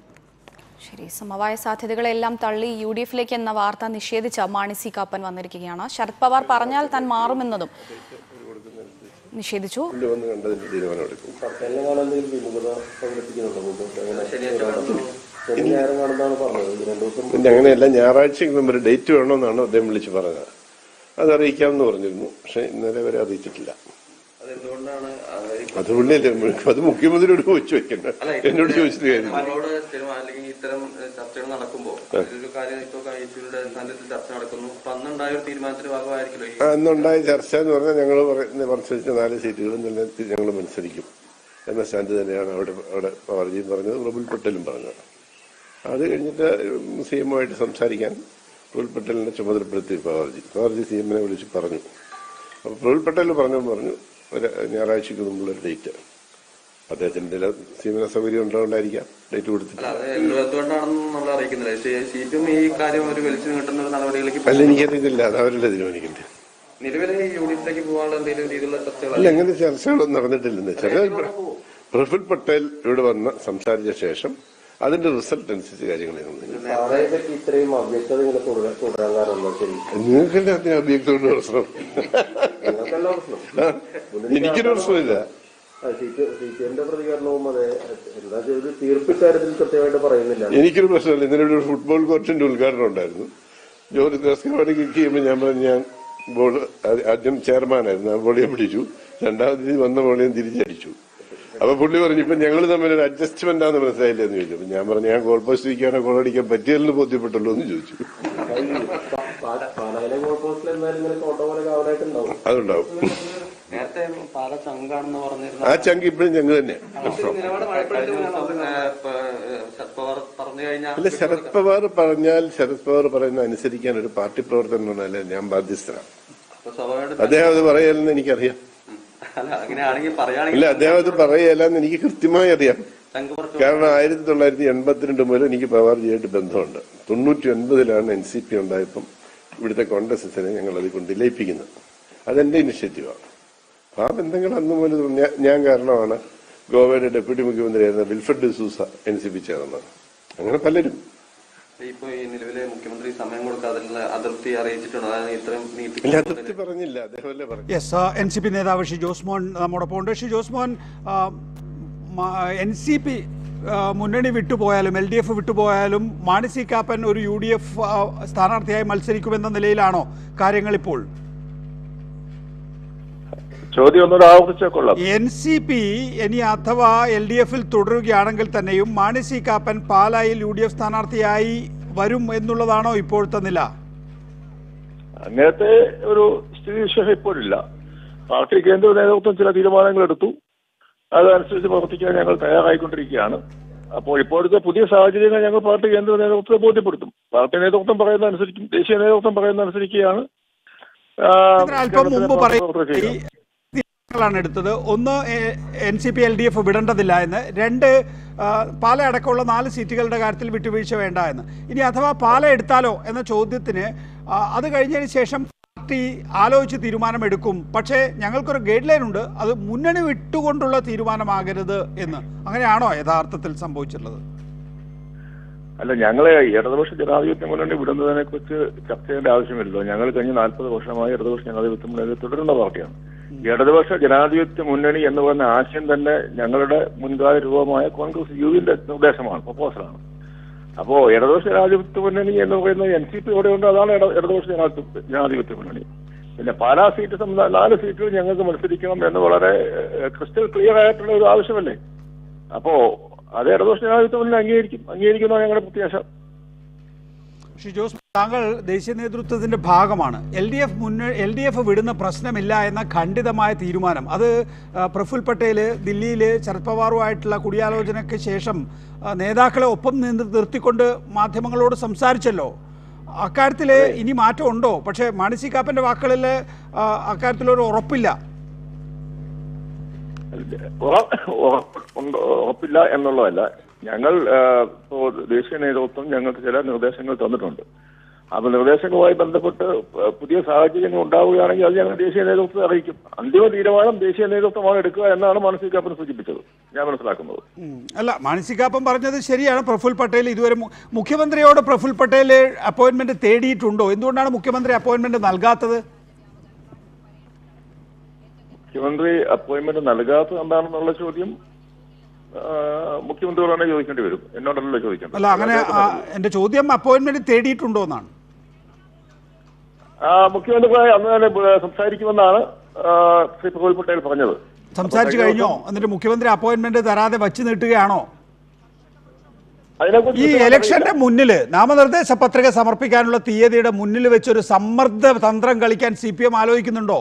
ശരി സമവായ സാധ്യതകളെല്ലാം തള്ളി യു ഡി എഫിലേക്ക് എന്ന വാർത്ത നിഷേധിച്ച മാണി സി കാപ്പൻ വന്നിരിക്കുകയാണ് ശരത് പവാർ പറഞ്ഞാൽ താൻ മാറുമെന്നതും നിഷേധിച്ചു
പുള്ളി വന്ന് കണ്ടതിന്റെ തീരുമാനമെടുക്കും
തെലങ്കാന എന്തെങ്കിലും വിമുഖത പ്രകടിപ്പിക്കുന്നുണ്ടോ മുമ്പ് എങ്ങനെ ശനി ഞായറും കാണുന്നതാണ് പറഞ്ഞത് ഈ രണ്ടു ദിവസം
പിന്നെ അങ്ങനെയല്ല ഞായറാഴ്ചയ്ക്ക് മുമ്പ് ഒരു ഡേറ്റ് വേണമെന്നാണ് അദ്ദേഹം വിളിച്ച് പറഞ്ഞത് അത് അറിയിക്കാമെന്ന് പറഞ്ഞിരുന്നു പക്ഷെ ഇന്നലെ വരെ അറിയിച്ചിട്ടില്ല
അതെന്തുകൊണ്ടാണ്
അത് പുള്ളിയല്ലേ അത് മുഖ്യമന്ത്രിയോട് ചോദിച്ചു വെക്കണ്ട എന്നോട് ചോദിച്ചിട്ട് കാര്യം
നമ്മളോട് സ്ഥിരം അല്ലെങ്കിൽ ഇത്തരം ഏഹ്, ചർച്ചകൾ നടക്കുമ്പോൾ ഒരു കാര്യം ഇപ്പൊ ഐസിയുടെ സാന്നിധ്യത്തിൽ ചർച്ച നടക്കുന്നു അപ്പൊ അന്നുണ്ടായ ഒരു തീരുമാനത്തിന്റെ ഭാഗമായിരിക്കുമല്ലോ ഈ
ആ, അന്നുണ്ടായ ചർച്ച എന്ന് പറഞ്ഞാൽ ഞങ്ങൾ മത്സരിച്ച നാല് സീറ്റുകളും തന്നെ ഞങ്ങൾ മത്സരിക്കും എന്ന സ്റ്റാൻഡ് തന്നെയാണ് അവിടെ അവിടെ പവർജിയും പറഞ്ഞത് പ്രഫുൽ പട്ടേലും പറഞ്ഞത് അത് കഴിഞ്ഞിട്ട് സി എമ്മുമായിട്ട് സംസാരിക്കാൻ പ്രഫുൽ പട്ടേലിനെ ചുമതലപ്പെടുത്തി പവർജി പവർജി സി എമ്മിനെ വിളിച്ച് പറഞ്ഞു അപ്പോൾ പ്രഫുൽ പട്ടേൽ പറഞ്ഞു പറഞ്ഞു ഒരു ഞായറാഴ്ചക്ക് മുമ്പുള്ള ഡേറ്റ് അദ്ദേഹത്തിന്റെ സി എമ്മിന് സൗകര്യം ഉണ്ടാകൊണ്ടായിരിക്കാം ഡേറ്റ് കൊടുത്തിട്ട്
അല്ല അത് എന്ത് എന്തുകൊണ്ടാണെന്ന് നമ്മൾ അറിയിക്കുന്നില്ല സി- സീറ്റും ഈ കാര്യം ഒരു വലിച്ചു നീട്ടുന്ന ഒരു നടപടിയിലേക്ക്
അല്ല എനിക്കറിയത്തില്ല അത് അവരല്ലേ തീരുമാനിക്കണ്ടേ
നിലവിലെ ഈ യൂണിറ്റിലേക്ക് പോകാനുള്ള എന്തെങ്കിലും രീതിയിലുള്ള ചർച്ചകൾ
അല്ല അങ്ങനെ ചർച്ചകളൊന്നും നടന്നിട്ടില്ലെന്ന് വെച്ചാൽ പ്രഫുൽ പട്ടേൽ ഇവിടെ വന്ന് സംസാരിച്ച ശേഷം അതിന്റെ റിസൾട്ട് അനുസരിച്ച് കാര്യങ്ങൾ നടന്നു.
പാതയെ പറ്റി ഇത്രയും അവ്യക്തത ഇങ്ങനെ തുടരാൻ തുടരാൻ കാരണം ശരി
നിങ്ങൾക്കല്ലേ അതിന് അഭ്യക്തമുണ്ട് പ്രശ്നം
നിങ്ങൾക്കല്ല പ്രശ്നം
ആ, എനിക്കൊരു പ്രശ്നമില്ല
സീറ്റിന്റെ പ്രതികരണവും അതെ എന്താ ചെയ്ത് തീർപ്പിക്കാര്യത്തിൽ കൃത്യമായിട്ട് പറയുന്നില്ല
എനിക്കൊരു പ്രശ്നമില്ല ഇന്നലെ ഇവിടെ ഒരു ഫുട്ബോൾ കോർട്ടിന്റെ ഉദ്ഘാടനം ഉണ്ടായിരുന്നു ജോലി ദസ്കവാടി കിക്ക് ചെയ്യുമ്പോൾ ഞാൻ പറഞ്ഞു ഞാൻ ബോൾ ആദ്യം ചെയർമാനായിരുന്നു ആ ബോളിയെ പിടിച്ചു രണ്ടാമത് വന്ന ബോളിയെ തിരിച്ചടിച്ചു അപ്പൊ പുള്ളി പറഞ്ഞു ഇപ്പൊ ഞങ്ങൾ തമ്മിൽ ഒരു അഡ്ജസ്റ്റ്മെന്റ് ആണെന്ന് മനസ്സിലായില്ല എന്ന് ചോദിച്ചു അപ്പൊ ഞാൻ പറഞ്ഞു ഞാൻ ഗോൾ പോസ്റ്റ് ഇരിക്കാനോ ഗോൾ അടിക്കാൻ പറ്റിയതെന്ന് ബോധ്യപ്പെട്ടല്ലോ എന്ന് ചോദിച്ചു
പാലായിലെ ഗോൾ പോസ്റ്റിൽ എന്തായാലും ഇങ്ങനെ കോട്ട പോലെ കാവലായിട്ടുണ്ടാവും
അതുണ്ടാവും
നേരത്തെ പാല ചങ്കാണെന്ന് പറഞ്ഞിരുന്ന
ആ ചങ്ക് ഇപ്പോഴും ഞങ്ങൾ തന്നെ
നിലപാട് ശരത് പവാർ പറഞ്ഞു കഴിഞ്ഞാൽ
അല്ല ശരത് പവാർ പറഞ്ഞാൽ ശരത് പവാർ പറയുന്ന അനുസരിക്കാൻ ഒരു പാർട്ടി പ്രവർത്തനമല്ല ഞാൻ ബാധ്യസ്ഥനാണ്
അപ്പൊ സ്വാഭാവികമായിട്ടും
അദ്ദേഹം അത് പറയലെന്ന് എനിക്കറിയാം
അല്ല അങ്ങനെയാണെങ്കിൽ പറയുകയാണെങ്കിൽ
ഇല്ല അദ്ദേഹം അത് പറയലെന്ന് എനിക്ക് കൃത്യമായി അറിയാം
ചങ്ക് പറിച്ചു
കാരണം ആയിരത്തി തൊള്ളായിരത്തി എൺപത്തിരണ്ട് മുതൽ എനിക്ക് പവാർജിയായിട്ട് ബന്ധമുണ്ട് തൊണ്ണൂറ്റി ഒൻപതിലാണ് എൻ സി പി ഉണ്ടായപ്പം ഇവിടുത്തെ കോൺഗ്രസിനെ ഞങ്ങൾ അത് കൊണ്ട് ലയിപ്പിക്കുന്നത് അതെന്റെ ഇനിഷ്യേറ്റീവാണ് അപ്പൊ ആ ബന്ധങ്ങൾ അന്ന് മുതൽ ഞാൻ- ഞാൻ കാരണമാണ് ഗോവയുടെ ഡെപ്യൂട്ടി മുഖ്യമന്ത്രിയായിരുന്ന Wilfred D'Souza N C P ചേർന്നത് അങ്ങനെ പലരും
ഇപ്പൊ ഈ നിലവിലെ മുഖ്യമന്ത്രി സമയം കൊടുക്കാതിനുള്ള അതൃപ്തി അറിയിച്ചിട്ടുണ്ടോ അതായത് ഇത്രയും നീട്ടി
ഇല്ല അതൃപ്തി പറഞ്ഞില്ല അദ്ദേഹമല്ലേ പറഞ്ഞു
യെസ് എൻ സി പി നേതാവ് ഷി ജോസ്മോൻ നമ്മോടൊപ്പം ഉണ്ട് ഷി ജോസ്മോൻ എൻ സി പി മുന്നണി വിട്ടുപോയാലും എൽ ഡി എഫ് വിട്ടുപോയാലും മാണി സി കാപ്പൻ ഒരു യു ഡി എഫ് സ്ഥാനാർത്ഥിയായി മത്സരിക്കുമെന്ന നിലയിലാണോ കാര്യങ്ങൾ ഇപ്പോൾ
ചോദ്യം ഒന്നുകൂടെ ആവർത്തിച്ചാൽ കൊള്ളാം
എൻ സി പി ഇനി അഥവാ എൽ ഡി എഫിൽ തുടരുകയാണെങ്കിൽ തന്നെയും മാണി സി കാപ്പൻ പാലായിൽ യു ഡി എഫ് സ്ഥാനാർത്ഥിയായി വരും എന്നുള്ളതാണോ ഇപ്പോഴത്തെ നില
അങ്ങനത്തെ ഒരു സ്ഥിതിവിശേഷം ഇപ്പോഴില്ല പാർട്ടി കേന്ദ്ര നേതൃത്വം ചില തീരുമാനങ്ങൾ എടുത്തു അതനുസരിച്ച് പ്രവർത്തിക്കാൻ ഞങ്ങൾ തയ്യാറായിക്കൊണ്ടിരിക്കുകയാണ് അപ്പോൾ ഇപ്പോഴത്തെ പുതിയ സാഹചര്യങ്ങൾ ഞങ്ങൾ പാർട്ടി കേന്ദ്ര നേതൃത്വത്തെ ബോധ്യപ്പെടുത്തും പാർട്ടി നേതൃത്വം പറയുന്ന അനുസരിക്കും ദേശീയ നേതൃത്വം പറയുന്ന അനുസരിക്കുകയാണ് ആ,
ഇതിന് അല്പം മുമ്പ്
കേരളത്തിലെ
പറയും
പ്രവർത്തകർ ചെയ്യുക.
തീരുമാനങ്ങളാണ് എടുത്തത് ഒന്ന് N C P L D F വിടേണ്ടതില്ല എന്ന് രണ്ട് ആ, പാല അടക്കമുള്ള നാല് സീറ്റുകളുടെ കാര്യത്തിൽ വിട്ടുവീഴ്ച വേണ്ട എന്ന് ഇനി അഥവാ പാല എടുത്താലോ എന്ന ചോദ്യത്തിന് ആ, അത് കഴിഞ്ഞതിന് ശേഷം പാർട്ടി ആലോചിച്ച് തീരുമാനമെടുക്കും പക്ഷേ ഞങ്ങൾക്കൊരു ഗൈഡ് ലൈൻ ഉണ്ട് അത് മുന്നണി വിട്ടുകൊണ്ടുള്ള തീരുമാനമാകരുത് എന്ന് അങ്ങനെയാണോ യഥാർത്ഥത്തിൽ സംഭവിച്ചിട്ടുള്ളത്
അല്ല ഞങ്ങളെ ഇടതുപക്ഷ ജനാധിപത്യ മുന്നണി വിടുന്നതിനെ കുറിച്ച് ചർച്ച ചെയ്യേണ്ട ആവശ്യമില്ലല്ലോ ഞങ്ങൾ കഴിഞ്ഞ നാൽപ്പത് വർഷമായി ഇടതുപക്ഷ ജനാധിപത്യ മുന്നണി തുടരുന്ന പാർട്ടിയാണ് ഇടതുപക്ഷ ജനാധിപത്യ മുന്നണി എന്ന് പറയുന്ന ആശയം തന്നെ ഞങ്ങളുടെ മുൻകാല രൂപമായ കോൺഗ്രസ് യുവിന്റെ നിർദ്ദേശമാണ് പ്രപ്പോസലാണ് അപ്പോ ഇടതുപക്ഷ ജനാധിപത്യ മുന്നണി എന്ന് പറയുന്നത് എൻ സി പി ഇവിടെ ഉണ്ട് അതാണ് ഇട- ഇടതുപക്ഷ ജനാധിപത്യ ജനാധിപത്യ മുന്നണി പിന്നെ പാലാ സീറ്റ് സംബന്ധ നാല് സീറ്റുകൾ ഞങ്ങൾക്ക് മത്സരിക്കണം എന്ന് വളരെ ക്രിസ്റ്റൽ ക്ലിയർ ആയിട്ടുള്ള ഒരു ആവശ്യമല്ലേ അപ്പോ അത് ഇടതുപക്ഷ ജനാധിപത്യ മുന്നണി അംഗീകരിക്കും അംഗീകരിക്കുന്ന ഞങ്ങളുടെ പ്രത്യാശ
ശ്രീ ജോസ് താങ്കൾ ദേശീയ നേതൃത്വത്തിന്റെ ഭാഗമാണ് എൽ ഡി എഫ് മുന്ന എൽ ഡി എഫ് വിടുന്ന പ്രശ്നമില്ല എന്ന ഖണ്ഡിതമായ തീരുമാനം അത് ആ, പ്രഫുൽ പട്ടേൽ ദില്ലിയിൽ ശരത് പവാറുമായിട്ടുള്ള കൂടിയാലോചനയ്ക്ക് ശേഷം ആ, നേതാക്കളെ ഒപ്പം നിന്ന് നിർത്തിക്കൊണ്ട് മാധ്യമങ്ങളോട് സംസാരിച്ചല്ലോ അക്കാര്യത്തിൽ ഇനി മാറ്റം ഉണ്ടോ പക്ഷേ മാണി സി കാപ്പന്റെ വാക്കുകളിൽ ആ, അക്കാര്യത്തിലൊരു ഉറപ്പില്ല
ഉറ- ഉറപ്പ് ഉണ്ട്- ഉറപ്പില്ല എന്നുള്ളതല്ല ഞങ്ങൾ ആ, ഇപ്പോ ദേശീയ നേതൃത്വം ഞങ്ങൾക്ക് ചില നിർദ്ദേശങ്ങൾ തന്നിട്ടുണ്ട് അപ്പൊ നിർദ്ദേശങ്ങളുമായി ബന്ധപ്പെട്ട് പ- പുതിയ സാഹചര്യങ്ങൾ ഉണ്ടാവുകയാണെങ്കിൽ അത് ഞങ്ങൾ ദേശീയ നേതൃത്വത്തെ അറിയിക്കും അന്തിമ തീരുമാനം ദേശീയ നേതൃത്വമാണ് എടുക്കുക എന്നാണ് മാനസികാപ്പൻ സൂചിപ്പിച്ചത് ഞാൻ മനസ്സിലാക്കുന്നത്
ഉം. അല്ല മാണി സി കാപ്പൻ പറഞ്ഞത് ശരിയാണ് പ്രഫുൽ പട്ടേൽ ഇതുവരെ മു- മുഖ്യമന്ത്രിയോട് പ്രഫുൽ പട്ടേൽ അപ്പോയിന്റ്മെന്റ് തേടിയിട്ടുണ്ടോ എന്തുകൊണ്ടാണ് മുഖ്യമന്ത്രി അപ്പോയിന്റ്മെന്റ് നൽകാത്തത്
മുഖ്യമന്ത്രി അപ്പോയിന്റ്മെന്റ് നൽകാത്തത് എന്താണെന്നുള്ള ചോദ്യം ആ, മുഖ്യമന്ത്രിയോട് തന്നെ ചോദിക്കേണ്ടി വരും എന്നോടല്ലോ ചോദിക്കേണ്ടത്
അല്ല അങ്ങനെ ആ, എൻ്റെ ചോദ്യം അപ്പോയിൻമെന്റ് തേടിയിട്ടുണ്ടോ എന്നാണ്
ആ, മുഖ്യമന്ത്രി അന്ന് തന്നെ ബ- സംസാരിക്കുമെന്നാണ് ആ, ശ്രീ പ്രഫുൽ പട്ടേൽ പറഞ്ഞത്
സംസാരിച്ചു
അപ്പോൾ കഴിഞ്ഞ
കഴിഞ്ഞോ എന്നിട്ട് മുഖ്യമന്ത്രി അപ്പോയിൻമെന്റ് തരാതെ വച്ച് നീട്ടുകയാണോ
അതിനെക്കുറിച്ച്
ഈ
ഞാൻ
ഇലക്ഷന്റെ മുന്നിൽ നാമനിർദ്ദേശ പത്രിക സമർപ്പിക്കാനുള്ള തീയതിയുടെ മുന്നിൽ വെച്ചൊരു സമ്മർദ്ദ തന്ത്രം കളിക്കാൻ സി പി എം ആലോചിക്കുന്നുണ്ടോ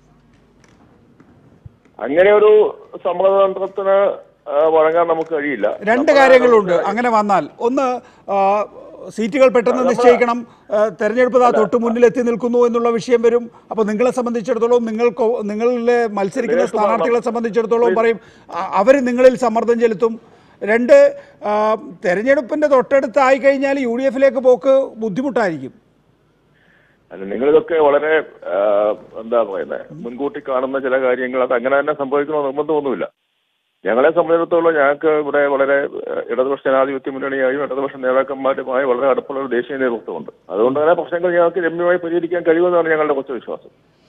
അങ്ങനെ ഒരു സമ്മതതന്ത്രത്തിന് ആ, വഴങ്ങാൻ നമുക്ക് കഴിയില്ല
രണ്ട് കാര്യങ്ങളുണ്ട് അങ്ങനെ വന്നാൽ ഒന്ന് ആ, സീറ്റുകൾ പെട്ടെന്ന് നിശ്ചയിക്കണം ആ, തെരഞ്ഞെടുപ്പ് ദാ തൊട്ട് മുന്നിൽ എത്തി നിൽക്കുന്നു എന്നുള്ള വിഷയം വരും അപ്പോൾ നിങ്ങളെ സംബന്ധിച്ചിടത്തോളം നിങ്ങൾക്ക് നിങ്ങളിലെ മത്സരിക്കുന്ന സ്ഥാനാർത്ഥികളെ സംബന്ധിച്ചിടത്തോളം പറയും അവർ നിങ്ങളിൽ സമ്മർദ്ദം ചെലുത്തും രണ്ട് ആ, തെരഞ്ഞെടുപ്പിന്റെ തൊട്ടടുത്തായി കഴിഞ്ഞാൽ യു ഡി എഫിലേക്ക് പോക്ക് ബുദ്ധിമുട്ടായിരിക്കും
അല്ല നിങ്ങളിതൊക്കെ വളരെ ആ, എന്താ പറയുന്നത് മുൻകൂട്ടി കാണുന്ന ചില കാര്യങ്ങൾ അത് അങ്ങനെ തന്നെ സംഭവിക്കണമെന്ന് നിർബന്ധമൊന്നുമില്ല ഞങ്ങളെ സംബന്ധിച്ചിടത്തോളം ഞങ്ങൾക്ക് ഇവിടെ വളരെ ആ, ഇടതുപക്ഷ ജനാധിപത്യ മുന്നണിയായും ഇടതുപക്ഷ നേതാക്കന്മാരുമായി വളരെ അടുപ്പുള്ള ഒരു ദേശീയ നേതൃത്വമുണ്ട് അതുകൊണ്ട് തന്നെ പ്രശ്നങ്ങൾ ഞങ്ങൾക്ക് രമ്യമായി പരിഹരിക്കാൻ കഴിയുമെന്നാണ് ഞങ്ങളുടെ കുറച്ച് വിശ്വാസം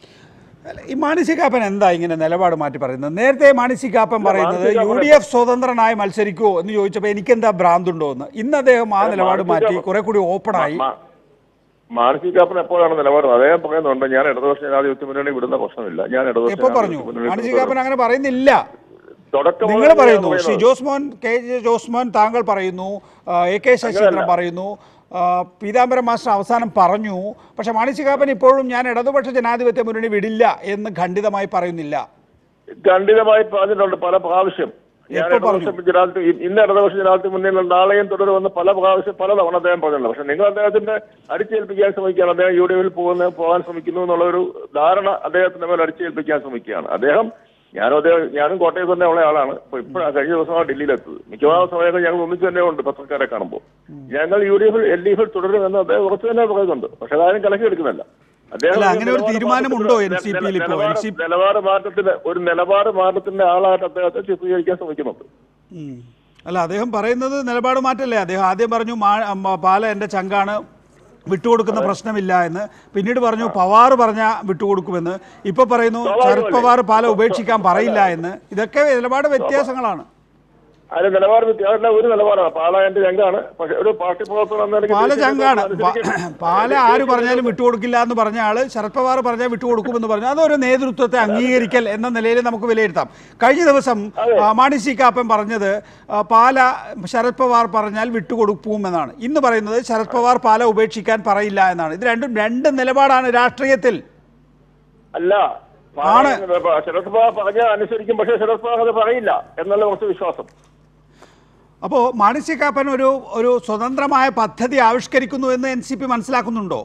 ഈ മാനസി കാപ്പൻ എന്താ ഇങ്ങനെ നിലപാട് മാറ്റി പറയുന്നത് നേരത്തെ മാനസി കാപ്പൻ പറയുന്നത്
Mani C
U
Kappan
D F സ്വതന്ത്രനായി മത്സരിക്കുമോ എന്ന് ചോദിച്ചപ്പോൾ എനിക്കെന്താ ഭ്രാന്തുണ്ടോ എന്ന് ഇന്ന് അദ്ദേഹം ആ
അല്ല,
നിലപാട്
മാനസി
മാറ്റി
കാപ്പൻ-
കുറെ കൂടി ഓപ്പൺ ആയി
മാ- മാനസികാപ്പൻ എപ്പോഴാണ് നിലപാട് അദ്ദേഹം പറയുന്നുണ്ട് ഞാൻ ഇടതുപക്ഷ ജനാധിപത്യ മുന്നണി വിടുന്ന പ്രശ്നമില്ല ഞാൻ ഇടതുപക്ഷ
എപ്പോ പറഞ്ഞു
ജനാധിപത്യ മുന്നണി
മാനസി
തുടരും.
കാപ്പൻ അങ്ങനെ പറയുന്നില്ല
തുടക്കം
നിങ്ങൾ
മുതലേ
പറയുന്നു
ഞാൻ
ശ്രീ
പറയുന്നത്.
ജോസ്മോൻ കെ ജെ ജോസ്മോൻ താങ്കൾ പറയുന്നു ആ, എ കെ ശശീന്ദ്രൻ
അങ്ങനെയല്ല.
പറയുന്നു ആ, പീതാംബരം മാസ്റ്റർ അവസാനം പറഞ്ഞു പക്ഷെ മാണി കാപ്പൻ ഇപ്പോഴും ഞാൻ ഇടതുപക്ഷ ജനാധിപത്യ മുന്നണി വിടില്ല എന്ന് ഖണ്ഡിതമായി പറയുന്നില്ല
ഖണ്ഡിതമായി പറഞ്ഞിട്ടുണ്ട് പല പ്രാവശ്യം ഞാൻ
എപ്പോ പറഞ്ഞു?
ഇടതുപക്ഷ ജനാധിപത്യ ഇ- ഇന്ന് ഇടതുപക്ഷ ജനാധിപത്യ മുന്നണിയിൽ നാളെയും തുടരുമെന്ന് പല പ്രാവശ്യം പല തവണ അദ്ദേഹം പറഞ്ഞിട്ടുണ്ട് പക്ഷെ നിങ്ങൾ അദ്ദേഹത്തിന്റെ അടിച്ചേൽപ്പിക്കാൻ ശ്രമിക്കുകയാണ് അദ്ദേഹം യു ഡി എഫിൽ പോകുന്ന പോകാൻ ശ്രമിക്കുന്നു എന്നുള്ള ഒരു ധാരണ അദ്ദേഹത്തിന്റെ മേൽ അടിച്ചേൽപ്പിക്കാൻ ശ്രമിക്കുകയാണ് അദ്ദേഹം ഞാനും അദ്ദേഹം ഞാനും കോട്ടയത്ത് തന്നെ ഉള്ള ആളാണ് ഇപ്പൊ ഇപ്പോഴാണ് കഴിഞ്ഞ ദിവസമാണ് ഡൽഹിയിലെത്തത് മിക്കവാറും സമയങ്ങൾ ഞങ്ങൾ ഒന്നിച്ച് തന്നെ ഉണ്ട് പത്രക്കാരെ കാണുമ്പോൾ ഞങ്ങൾ യു ഡി എഫിൽ എൽ ഡി എഫിൽ തുടരുമെന്ന് അദ്ദേഹം ഉറച്ചു തന്നെ പറയുന്നുണ്ട് പക്ഷെ അതാരും കലക്കിയെടുക്കുന്നില്ല അദ്ദേഹം
അല്ല, അങ്ങനെ ഒരു
നിലപാട്
തീരുമാനമുണ്ടോ
മാറ്റത്തിന്റെ-
NCP യിൽ ഇപ്പോൾ?
നിലപാട്
NCP
നിലപാട് മാറ്റത്തിന്റെ ഒരു നിലപാട് മാറ്റത്തിന്റെ ആളായിട്ട് അദ്ദേഹത്തെ ചിത്രീകരിക്കാൻ ശ്രമിക്കുന്നുണ്ട്
ഉം. അല്ല അദ്ദേഹം പറയുന്നത് നിലപാട് മാറ്റല്ലേ അദ്ദേഹം ആദ്യം പറഞ്ഞു മാ- മ- പാല എൻ്റെ ചങ്കാണ് വിട്ടുകൊടുക്കുന്ന പ്രശ്നമില്ല എന്ന് പിന്നീട് പറഞ്ഞു പവാർ പറഞ്ഞ വിട്ടുകൊടുക്കുമെന്ന് ഇപ്പൊ പറയുന്നു ശരത് പവാർ പാല ഉപേക്ഷിക്കാൻ പറയില്ല എന്ന് ഇതൊക്കെ നിലപാട് വ്യത്യാസങ്ങളാണ്
അതിന്റെ നിലപാട് വ്യത്യാസം ഒരു നിലപാടാണ് പാല എന്റെ ചങ്കാണ് പക്ഷെ ഒരു പാർട്ടി പ്രവർത്തനം എന്ന നിലയ്ക്ക്
പാല
ദേശീയ
ചങ്കാണ്
നേതൃത്വം
പ-
അനുസരിച്ച്
പാല ആര് പറഞ്ഞാലും വിട്ടുകൊടുക്കില്ല എന്ന് പറഞ്ഞ ആള് ശരത് പവാർ പറഞ്ഞാൽ വിട്ടുകൊടുക്കുമെന്ന് പറഞ്ഞു അതൊരു നേതൃത്വത്തെ അംഗീകരിക്കൽ എന്ന നിലയിൽ നമുക്ക് വിലയിരുത്താം കഴിഞ്ഞ ദിവസം ആ, മാണി സി കാപ്പൻ പറഞ്ഞത് ആ, പാല ശരത് പവാർ പറഞ്ഞാൽ വിട്ടുകൊടുക്കുമെന്നാണ് ഇന്ന് പറയുന്നത് ശരത് പവാർ പാല ഉപേക്ഷിക്കാൻ പറയില്ല എന്നാണ് ഇത് രണ്ടും രണ്ട് നിലപാടാണ് രാഷ്ട്രീയത്തിൽ
അല്ല
ആണ്.
പാല- ശരത് പവാർ പറഞ്ഞാൽ അനുസരിക്കും പക്ഷെ ശരത് പവാർ അത് പറയില്ല എന്നുള്ള കുറച്ച് വിശ്വാസം
അപ്പോൾ മാണി സി കാപ്പൻ ഒരു ഒരു സ്വതന്ത്രമായ പദ്ധതി ആവിഷ്കരിക്കുന്നു എന്ന് എൻ സി പി മനസ്സിലാക്കുന്നുണ്ടോ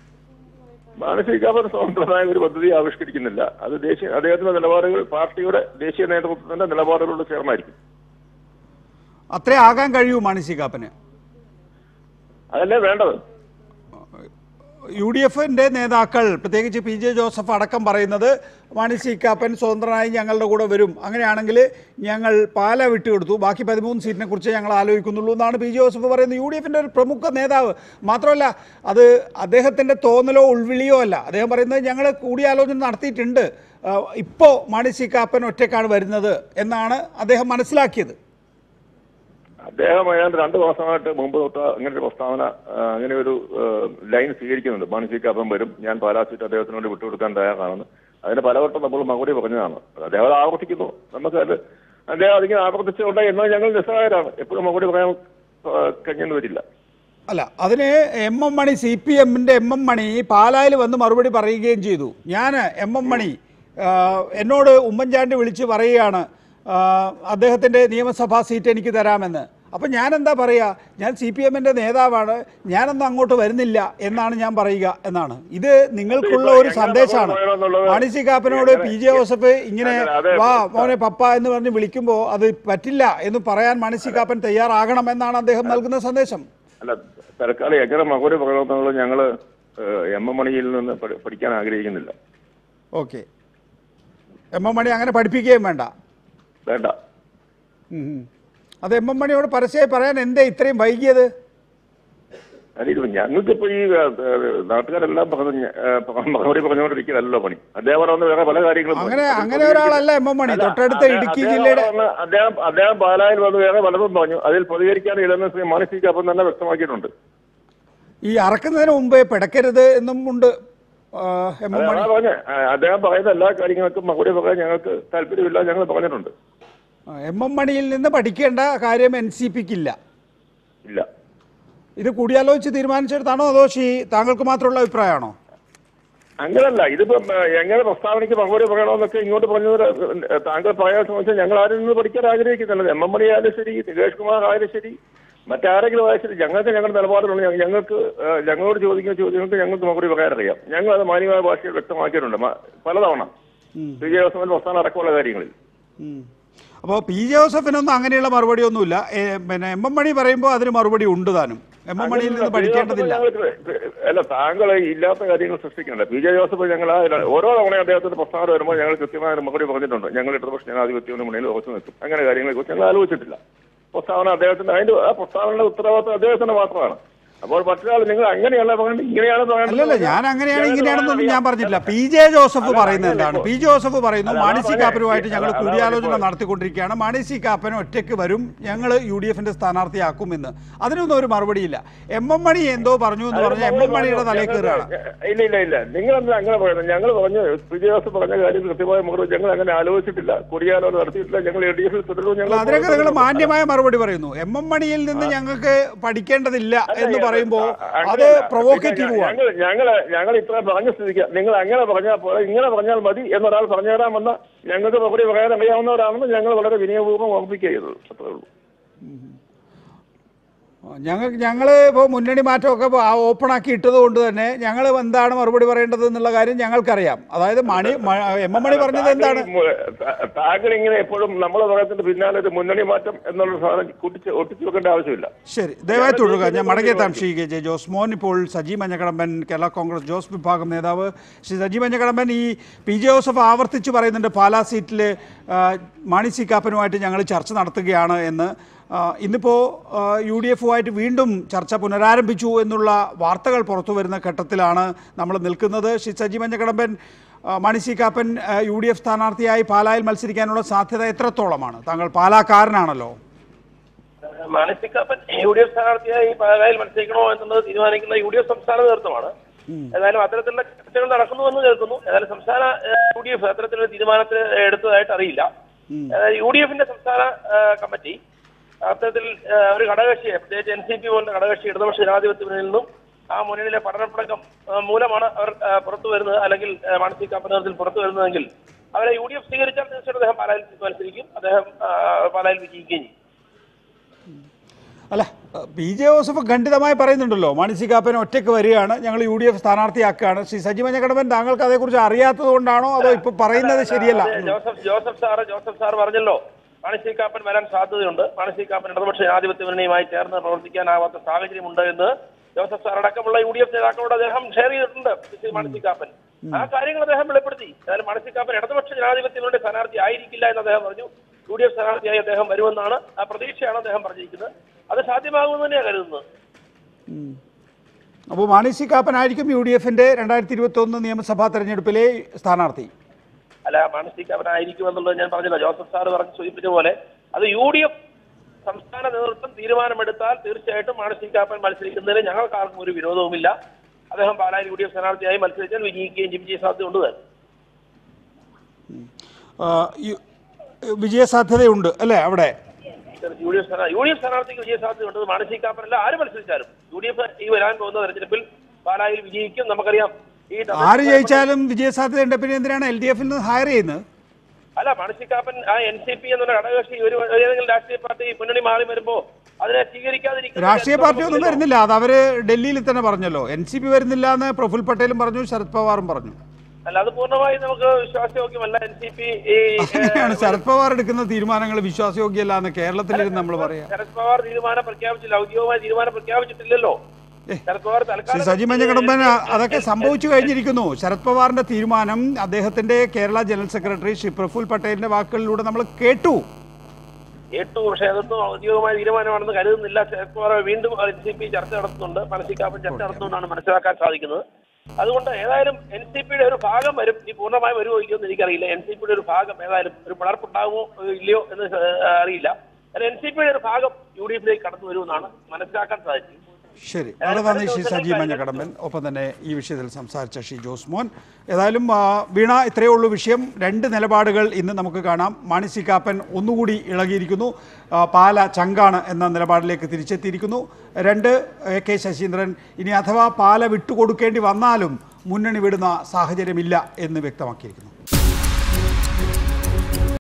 മാനസികാപന സ്വതന്ത്രമായ ഒരു പദ്ധതി ആവിഷ്കരിക്കുന്നില്ല അത് ദേശീയ അദ്ദേഹത്തിന്റെ നിലപാടുകൾ പാർട്ടിയുടെ ദേശീയ നേതൃത്വത്തിന്റെ നിലപാടുകളോട് ചേർന്നായിരിക്കും
അത്രേ ആകാൻ കഴിയൂ മാണി സി കാപ്പന്
അതല്ലേ വേണ്ടത്
യു ഡി എഫിന്റെ നേതാക്കൾ പ്രത്യേകിച്ച് പി ജെ ജോസഫ് അടക്കം പറയുന്നത് മാണി സി കാപ്പൻ സ്വതന്ത്രനായി ഞങ്ങളുടെ കൂടെ വരും അങ്ങനെയാണെങ്കിൽ ഞങ്ങൾ പാല വിട്ടുകൊടുത്തു ബാക്കി പതിമൂന്ന് സീറ്റിനെ കുറിച്ച് ഞങ്ങൾ ആലോചിക്കുന്നുള്ളൂ എന്നാണ് പി ജെ ജോസഫ് പറയുന്നത് യു ഡി എഫിന്റെ ഒരു പ്രമുഖ നേതാവ് മാത്രമല്ല അത് അദ്ദേഹത്തിന്റെ തോന്നലോ ഉൾവിളിയോ അല്ല അദ്ദേഹം പറയുന്നത് ഞങ്ങൾ കൂടിയാലോചന നടത്തിയിട്ടുണ്ട് ഇപ്പോൾ മാണി സി കാപ്പൻ ഒറ്റയ്ക്കാണ് വരുന്നത് എന്നാണ് അദ്ദേഹം മനസ്സിലാക്കിയത്
അദ്ദേഹം ഏതാണ്ട് രണ്ട് മാസമായിട്ട് മുമ്പ് തൊട്ട് അങ്ങനെ ഒരു പ്രസ്താവന ആ, അങ്ങനെ ഒരു ആ, ലൈൻ സ്വീകരിക്കുന്നുണ്ട് മാനസികാപ്പം വരും ഞാൻ പാലാ സീറ്റ് അദ്ദേഹത്തിനോട് വിട്ടുകൊടുക്കാൻ തയ്യാറാണെന്ന് അതിന് പലവട്ടം നമ്മൾ മറുപടി പറഞ്ഞതാണ് അത് അദ്ദേഹം അത് ആവർത്തിക്കുന്നു നമുക്ക് അത് അദ്ദേഹം അതിങ്ങനെ ആവർത്തിച്ചുകൊണ്ട് എന്നാൽ ഞങ്ങൾ നിസ്സഹായരാണ് എപ്പോഴും മറുപടി പറയാൻ ആ, കഴിഞ്ഞെന്ന് വരില്ല
അല്ല അതിന് M M Mani C P എമ്മിൻ്റെ എം എം മണി പാലായിൽ വന്ന് മറുപടി പറയുകയും ചെയ്തു ഞാൻ എം എം മണി ആ, എന്നോട് ഉമ്മൻചാണ്ടി വിളിച്ച് പറയുകയാണ് അദ്ദേഹത്തിൻ്റെ നിയമസഭാ സീറ്റ് എനിക്ക് തരാമെന്ന് അപ്പം ഞാൻ എന്താ പറയുക ഞാൻ സി പി എമ്മിൻ്റെ നേതാവാണ് ഞാനൊന്നും അങ്ങോട്ട് വരുന്നില്ല എന്നാണ് ഞാൻ പറയുക എന്നാണ് ഇത് നിങ്ങൾക്കുള്ള ഒരു സന്ദേശമാണ് മാണി സി കാപ്പനോട് പി ജെ ജോസഫ് ഇങ്ങനെ വാ മോനെ പപ്പ എന്ന് പറഞ്ഞ് വിളിക്കുമ്പോൾ അത് പറ്റില്ല എന്ന് പറയാൻ മാണി സി കാപ്പൻ തയ്യാറാകണം എന്നാണ് അദ്ദേഹം നൽകുന്ന സന്ദേശം
അല്ല തൽക്കാലം എങ്ങനെ മറുപടി പറയണമെന്നുള്ളത് ഞങ്ങൾ എം എം മണിയിൽ നിന്ന് പഠി- പഠിക്കാൻ ആഗ്രഹിക്കുന്നില്ല
ഓക്കെ എം എം മണി അങ്ങനെ പഠിപ്പിക്കുകയും വേണ്ട
വേണ്ട
ഉം ഉം. അത് എം എം മണിയോട് പരസ്യമായി പറയാൻ എന്തേ ഇത്രയും വൈകിയത്
അല്ല ഞങ്ങൾക്കിപ്പോ ഈ ആ, ആ, നാട്ടുകാരെല്ലാം പറഞ്ഞ ആ, മറുപടി പറഞ്ഞുകൊണ്ടിരിക്കുന്നല്ലോ പണി അദ്ദേഹം പറഞ്ഞ വേറെ പല കാര്യങ്ങളും
അങ്ങനെ
പറഞ്ഞു.
അങ്ങനെ ഒരാളല്ല എം എം മണി
അല്ല,
തൊട്ടടുത്ത
അദ്ദേഹം-
ഇടുക്കി
അദ്ദേഹം
ജില്ലയുടെ
അവിടെ വന്ന് അദ്ദേഹം അദ്ദേഹം പാലായിൽ വന്ന് വേറെ പലതും പറഞ്ഞു അതിൽ പ്രതികരിക്കാൻ ഇല്ലെന്ന് ശ്രീ മാനസിക അപ്പം തന്നെ വ്യക്തമാക്കിയിട്ടുണ്ട്
ഈ അറക്കുന്നതിന് മുമ്പേ പിടക്കരുത് എന്നും ഉണ്ട് ആ, എം എം
അതെ,
മണി
അതാ പറഞ്ഞെ. ആ, അദ്ദേഹം പറയുന്ന എല്ലാ കാര്യങ്ങൾക്കും മറുപടി പറയാൻ ഞങ്ങൾക്ക് താല്പര്യമില്ല ഞങ്ങൾ പറഞ്ഞിട്ടുണ്ട്
ആ, എം എം മണിയിൽ നിന്ന് പഠിക്കേണ്ട കാര്യം എൻ സി പിക്കില്ല
ഇല്ല
ഇത് കൂടിയാലോചിച്ച് തീരുമാനിച്ചെടുത്താണോ അതോ ഷീ താങ്കൾക്ക് മാത്രമുള്ള അഭിപ്രായമാണോ
അങ്ങനല്ല ഇതിപ്പം ആ, എങ്ങനെ പ്രസ്താവനയ്ക്ക് മറുപടി പറയണമെന്നൊക്കെ ഇങ്ങോട്ട് പറഞ്ഞത് ആ, താങ്കൾ പറയാൻ ശ്രമിച്ചാൽ ഞങ്ങൾ ആരിൽ നിന്ന് പഠിക്കാൻ ആഗ്രഹിക്കുന്നില്ല എം എം മണി ആയാലും ശരി നികേഷ് കുമാർ ആയാലും ശരി മറ്റാരെങ്കിലും ആയാലും ശരി ഞങ്ങൾക്ക് ഞങ്ങളുടെ നിലപാടുകളുണ്ട് ഞങ്ങ- ഞങ്ങൾക്ക് ആ, ഞങ്ങളോട് ചോദിക്കുന്ന ചോദ്യങ്ങൾക്ക് ഞങ്ങൾക്ക് മറുപടി പറയാനറിയാം ഞങ്ങൾ അത് മാന്യമായ ഭാഷയിൽ വ്യക്തമാക്കിയിട്ടുണ്ട് മ- പലതവണ പി ജെ ജോസഫിന്റെ പ്രസ്ഥാനം അടക്കമുള്ള കാര്യങ്ങളിൽ
അപ്പോൾ പി ജോസഫിനൊന്നും അങ്ങനെയുള്ള മറുപടി ഒന്നുമില്ല ഏ, പിന്നെ എം എം മണി പറയുമ്പോൾ അതിന് മറുപടി ഉണ്ട് താനും എം എം മണിയിൽ നിന്ന് പഠിക്കേണ്ടതില്ല
ഞങ്ങൾക്ക് അല്ല താങ്കൾ ഇല്ലാത്ത കാര്യങ്ങൾ സൃഷ്ടിക്കണ്ട പി ജെ ജോസഫ് ഞങ്ങൾ ആ ഓരോ തവണ അദ്ദേഹത്തിന്റെ പ്രസ്താവന വരുമ്പോൾ ഞങ്ങൾ കൃത്യമായ ഒരു മറുപടി പറഞ്ഞിട്ടുണ്ട് ഞങ്ങൾ ഇടതുപക്ഷ ജനാധിപത്യത്തിന് മുന്നിൽ ഉറച്ചു നിൽക്കും അങ്ങനെ കാര്യങ്ങളെ കുറിച്ച് ഞങ്ങൾ ആലോചിച്ചിട്ടില്ല പ്രസ്താവന അദ്ദേഹത്തിന്റെ അതിന്റെ ആ പ്രസ്താവനയുടെ ഉത്തരവാദിത്വം അദ്ദേഹത്തിന്റെ മാത്രമാണ് അപ്പോൾ മറ്റൊരാൾ നിങ്ങൾ അങ്ങനെയല്ല പറയുന്നത് ഇങ്ങനെയാണ്
അല്ലല്ല ഞാൻ അങ്ങനെയാണ് ഇങ്ങനെയാണെന്നൊന്നും ഞാൻ പറഞ്ഞിട്ടില്ല പി ജെ ജോസഫ് പറയുന്നത് എന്താണ് പി ജോസഫ് പറയുന്നു
അല്ല,
മാണി സി
അതാ
കാപ്പനുമായിട്ട് ഞങ്ങൾ
അതാ
കൂടിയാലോചന
പറഞ്ഞത്.
നടത്തിക്കൊണ്ടിരിക്കുകയാണ് മാണി സി കാപ്പൻ ഒറ്റയ്ക്ക് വരും ഞങ്ങൾ യു ഡി എഫിന്റെ സ്ഥാനാർത്ഥിയാക്കുമെന്ന് അതിനൊന്നും ഒരു മറുപടിയില്ല എം എം മണി എന്തോ പറഞ്ഞു എന്ന് പറഞ്ഞാൽ എം എം മണിയുടെ തലയിൽ കയറുകയാണ്
ഇല്ല ഇല്ല ഇല്ല നിങ്ങൾ എന്താ അങ്ങനെ പറയുന്നത് ഞങ്ങൾ പറഞ്ഞു പി ജെ ജോസഫ് പറഞ്ഞ കാര്യം കൃത്യമായ മറുപടി ഞങ്ങൾ അങ്ങനെ ആലോചിച്ചിട്ടില്ല കൂടിയാലോചന നടത്തിയിട്ടില്ല ഞങ്ങൾ എൽ ഡി എഫിൽ തുടരുന്നു
അല്ല,
ഞങ്ങൾ
അതിനൊക്കെ നിങ്ങൾ മാന്യമായ മറുപടി പറയുന്നു എം എം മണിയിൽ നിന്ന് ഞങ്ങൾക്ക് പഠിക്കേണ്ടതില്ല എന്ന് പറയുമ്പോൾ അത് പ്രൊവോക്കേറ്റീവ് ആണ്
ഞങ്ങൾ ഞങ്ങൾ ഞങ്ങൾ ഇത്ര പറഞ്ഞ സ്ഥിതിക്ക് നിങ്ങൾ അങ്ങനെ പറഞ്ഞാൽ പോലെ ഇങ്ങനെ പറഞ്ഞാൽ മതി എന്നൊരാൾ പറഞ്ഞു തരാമെന്ന ഞങ്ങൾക്ക് മറുപടി പറയാൻ അറിയാവുന്നവരാണെന്ന് ഞങ്ങൾ വളരെ വിനയപൂർവ്വം ഓർമ്മിക്കുക ചെയ്തത് അത്രേ ഉള്ളൂ
ഞങ്ങൾ ഞങ്ങൾ ഇപ്പോൾ മുന്നണി മാറ്റമൊക്കെ ഓപ്പൺ ആക്കി ഇട്ടത് കൊണ്ട് തന്നെ ഞങ്ങൾ എന്താണ് മറുപടി പറയേണ്ടത് എന്നുള്ള കാര്യം ഞങ്ങൾക്കറിയാം അതായത് മണി മ- എം എം മണി പറഞ്ഞത് എന്താണ്
താങ്കൾ ഇങ്ങനെ എപ്പോഴും നമ്മളെ പറയുന്നതിന്റെ പിന്നാലെ ഒരു മുന്നണി മാറ്റം എന്നുള്ള സാധനം കൂട്ടിച്ച് ഒട്ടിച്ചു വെക്കേണ്ട ആവശ്യമില്ല
ശരി ദയവായി തുടരുക ഞാൻ മടങ്ങിയെത്താം Shri K J Josemon ഇപ്പോൾ സജി മഞ്ഞക്കടമ്പൻ കേരള കോൺഗ്രസ് ജോസ് വിഭാഗം നേതാവ് ശ്രീ സജി മഞ്ഞക്കടമ്പൻ ഈ പി ജെ ജോസഫ് ആവർത്തിച്ച് പറയുന്നുണ്ട് പാലാ സീറ്റിൽ മാണി സി കാപ്പനുമായിട്ട് ഞങ്ങൾ ചർച്ച നടത്തുകയാണ് എന്ന് ആ, ഇന്നിപ്പോൾ യു ഡി എഫുമായിട്ട് വീണ്ടും ചർച്ച പുനരാരംഭിച്ചു എന്നുള്ള വാർത്തകൾ പുറത്തു വരുന്ന ഘട്ടത്തിലാണ് നമ്മൾ നിൽക്കുന്നത് ശ്രീ സജി മഞ്ഞക്കടമ്പൻ ആ, മാണി സി കാപ്പൻ ആ, യു ഡി എഫ് സ്ഥാനാർത്ഥിയായി പാലായിൽ മത്സരിക്കാനുള്ള സാധ്യത എത്രത്തോളമാണ് താങ്കൾ പാലാക്കാരനാണല്ലോ
മാനസികപ്പൻ യു ഡി എഫ് സ്ഥാനാർത്ഥിയായി പാലായിൽ മത്സരിക്കണോ എന്നുള്ളത് തീരുമാനിക്കുന്ന യു ഡി എഫ് സംസ്ഥാന നേതൃത്വമാണ് ഏതായാലും അത്തരത്തിലുള്ള ചർച്ചകൾ നടക്കുന്നുവെന്ന് കേൾക്കുന്നു ഏതായാലും സംസ്ഥാന യു ഡി എഫ് അത്തരത്തിലുള്ള തീരുമാനത്തിൽ എടുത്തതായിട്ട് അറിയില്ല ഏതായാലും യു ഡി എഫിന്റെ സംസ്ഥാന ആ, കമ്മിറ്റി അത്തരത്തിൽ ആ, ഒരു ഘടകകക്ഷിയെ പ്രത്യേകിച്ച് എൻ സി പി പോലുള്ള ഘടകകക്ഷി ഇടതുപക്ഷ ജനാധിപത്യ മുന്നണിയിൽ നിന്നും ആ മുന്നണിയിലെ പഠനപ്പടക്കം ആ, മൂലമാണ് അവർ ആ, പുറത്തു വരുന്നത് അല്ലെങ്കിൽ ആ, മാനസിക കമ്പനത്തിൽ പുറത്തു വരുന്നതെങ്കിൽ അവരെ യു ഡി എഫ് സ്വീകരിച്ചാൽ തീർച്ചയായിട്ടും അദ്ദേഹം പാലായിൽ മത്സരിക്കും അദ്ദേഹം ആ, പാലായിൽ വിജയിക്കുകയും ചെയ്യും
അല്ല പി ജെ ജോസഫ് ഖണ്ഡിതമായി പറയുന്നുണ്ടല്ലോ മാണി സി കാപ്പൻ ഒറ്റയ്ക്ക് വരികയാണ് ഞങ്ങൾ യു ഡി എഫ് സ്ഥാനാർത്ഥിയാക്കുകയാണ് ശ്രീ സജി മഞ്ഞക്കടമ്പൻ താങ്കൾക്ക് അതേക്കുറിച്ച് അറിയാത്തത് കൊണ്ടാണോ അതോ ഇപ്പൊ പറയുന്നത് ശരിയല്ല
അതെ, ജോസഫ് ജോസഫ് സാറ് ജോസഫ് സാർ പറഞ്ഞല്ലോ മാണസി കാപ്പൻ വരാൻ സാധ്യതയുണ്ട് മാണസി കാപ്പൻ ഇടതുപക്ഷ ജനാധിപത്യ മുന്നണിയുമായി ചേർന്ന് പ്രവർത്തിക്കാനാവാത്ത സാഹചര്യമുണ്ട് എന്ന് ജോസഫ് സാർ അടക്കമുള്ള യു ഡി എഫ് നേതാക്കളോട് അദ്ദേഹം ഷെയർ ചെയ്തിട്ടുണ്ട് ശ്രീ മാണസി കാപ്പൻ ആ കാര്യങ്ങൾ അദ്ദേഹം വെളിപ്പെടുത്തി അതായത് മാണസി കാപ്പൻ ഇടതുപക്ഷ ജനാധിപത്യ മുന്നണി സ്ഥാനാർത്ഥി ആയിരിക്കില്ല എന്ന് അദ്ദേഹം പറഞ്ഞു യു ഡി എഫ് സ്ഥാനാർത്ഥിയായി അദ്ദേഹം വരുമെന്നാണ് ആ പ്രതീക്ഷയാണ് അദ്ദേഹം പറഞ്ഞിരിക്കുന്നത് അത് സാധ്യമാകുമെന്ന് തന്നെയാണ് കരുതുന്നത്
അപ്പോൾ മാണി സി കാപ്പനായിരിക്കും യു ഡി എഫിന്റെ രണ്ടായിരത്തി ഇരുപത്തി ഒന്ന് നിയമസഭാ തെരഞ്ഞെടുപ്പിലെ സ്ഥാനാർത്ഥി
അല്ല മാനസിക കാപ്പനായിരിക്കും എന്നുള്ളത് ഞാൻ പറഞ്ഞല്ലോ ജോസഫ് സാർ പറഞ്ഞ് സൂചിപ്പിച്ച പോലെ അത് യു ഡി എഫ് സംസ്ഥാന നേതൃത്വം തീരുമാനമെടുത്താൽ തീർച്ചയായിട്ടും മാനസിക കാപ്പൻ മത്സരിക്കുന്നതിന് ഞങ്ങൾക്കാർക്കും ഒരു വിരോധവുമില്ല അദ്ദേഹം പാലായിൽ യു ഡി എഫ് സ്ഥാനാർത്ഥിയായി മത്സരിച്ചാൽ വിജയിക്കുകയും ചെയ്യും വിജയ സാധ്യത ഉണ്ട് താൻ.
ആ, യു- വിജയസാധ്യതയുണ്ട് അല്ലേ അവിടെ
യു ഡി എഫ് സ്ഥാനാ- യു ഡി എഫ് സ്ഥാനാർത്ഥിക്ക് വിജയ സാധ്യത ഉണ്ട് മാനസിക കാപ്പനല്ല ആര് മത്സരിച്ചാലും യു ഡി എഫ് ഈ വരാൻ പോകുന്ന തെരഞ്ഞെടുപ്പിൽ പാലായിൽ വിജയിക്കും നമുക്കറിയാം ഈ
ആര് ജയിച്ചാലും വിജയസാധ്യതയുണ്ട് പിന്നെ എന്തിനാണ് എൽ ഡി എഫിൽ നിന്ന് ഹയർ ചെയ്യുന്നത്
അല്ല മാനസികാപ്പൻ ആ എൻ സി പി എന്നുള്ള ഘടകകക്ഷി ഒരു ഏതെങ്കിലും രാഷ്ട്രീയ പാർട്ടി മുന്നണി മാറി വരുമ്പോ അതിനെ സ്വീകരിക്കാതിരിക്കുന്നത്
രാഷ്ട്രീയ പാർട്ടി ഒന്നും വരുന്നില്ല അത് അവര് ഡൽഹിയിൽ തന്നെ പറഞ്ഞല്ലോ എൻ സി പി വരുന്നില്ല എന്ന് പ്രഫുൽ പട്ടേലും പറഞ്ഞു ശരത് പവാറും പറഞ്ഞു
അല്ല അത് പൂർണ്ണമായും നമുക്ക് വിശ്വാസയോഗ്യമല്ല എൻ സി പി ഈ
അങ്ങനെയാണ് ശരത് പവാർ എടുക്കുന്ന തീരുമാനങ്ങൾ വിശ്വാസയോഗ്യമല്ല എന്ന് കേരളത്തിലിരുന്ന് നമ്മൾ പറയാം
ശരത് പവാർ തീരുമാനം പ്രഖ്യാപിച്ചില്ല ഔദ്യോഗികമായ തീരുമാനം പ്രഖ്യാപിച്ചിട്ടില്ലല്ലോ ശരത് പവാർ
ശ്രീ
തൽക്കാലം
സജി മഞ്ഞക്കടമ്പൻ അതൊക്കെ സംഭവിച്ചു കഴിഞ്ഞിരിക്കുന്നു ശരത് പവാറിന്റെ തീരുമാനം അദ്ദേഹത്തിന്റെ കേരള ജനറൽ സെക്രട്ടറി ശ്രീ പ്രഫുൽ പട്ടേലിന്റെ വാക്കുകളിലൂടെ നമ്മൾ കേട്ടു
ഏറ്റവും പക്ഷേ അതൊന്നും ഔദ്യോഗികമായ തീരുമാനമാണെന്ന് കരുതുന്നില്ല ചേർക്കുവാറ വീണ്ടും എൻ സി പി ചർച്ച നടത്തുന്നുണ്ട് മാനസികാപ്പൻ ചർച്ച നടത്തുന്നുണ്ടെന്നാണ് മനസ്സിലാക്കാൻ സാധിക്കുന്നത് അതുകൊണ്ട് ഏതായാലും എൻ സി പിയുടെ ഒരു ഭാഗം വരും ഈ പൂർണ്ണമായി വരുമോ ഇല്ലയോ എന്ന് എനിക്കറിയില്ല എൻ സി പിയുടെ ഒരു ഭാഗം ഏതായാലും ഒരു പിളർപ്പുണ്ടാകുമോ ഏഹ് ഇല്ലയോ എന്ന് ഏഹ് അറിയില്ല എൻ സി പിയുടെ ഒരു ഭാഗം യു ഡി എഫിലേക്ക് കടന്നു വരുമെന്നാണ് മനസ്സിലാക്കാൻ സാധിച്ചത്
ശരി വളരെ നന്ദി ശ്രീ സജി മഞ്ഞക്കടമ്പൻ ഒപ്പം തന്നെ ഈ വിഷയത്തിൽ സംസാരിച്ച ശ്രീ ജോസ് മോൻ ഏതായാലും ആ, വീണ ഇത്രയേ ഉള്ളൂ വിഷയം രണ്ട് നിലപാടുകൾ ഇന്ന് നമുക്ക് കാണാം മാണി സി കാപ്പൻ ഒന്നുകൂടി ഇളകിയിരിക്കുന്നു ആ, പാല ചങ്കാണ് എന്ന നിലപാടിലേക്ക് തിരിച്ചെത്തിയിരിക്കുന്നു രണ്ട് എ കെ ശശീന്ദ്രൻ ഇനി അഥവാ പാല വിട്ടുകൊടുക്കേണ്ടി വന്നാലും മുന്നണി വിടുന്ന സാഹചര്യമില്ല എന്ന് വ്യക്തമാക്കിയിരിക്കുന്നു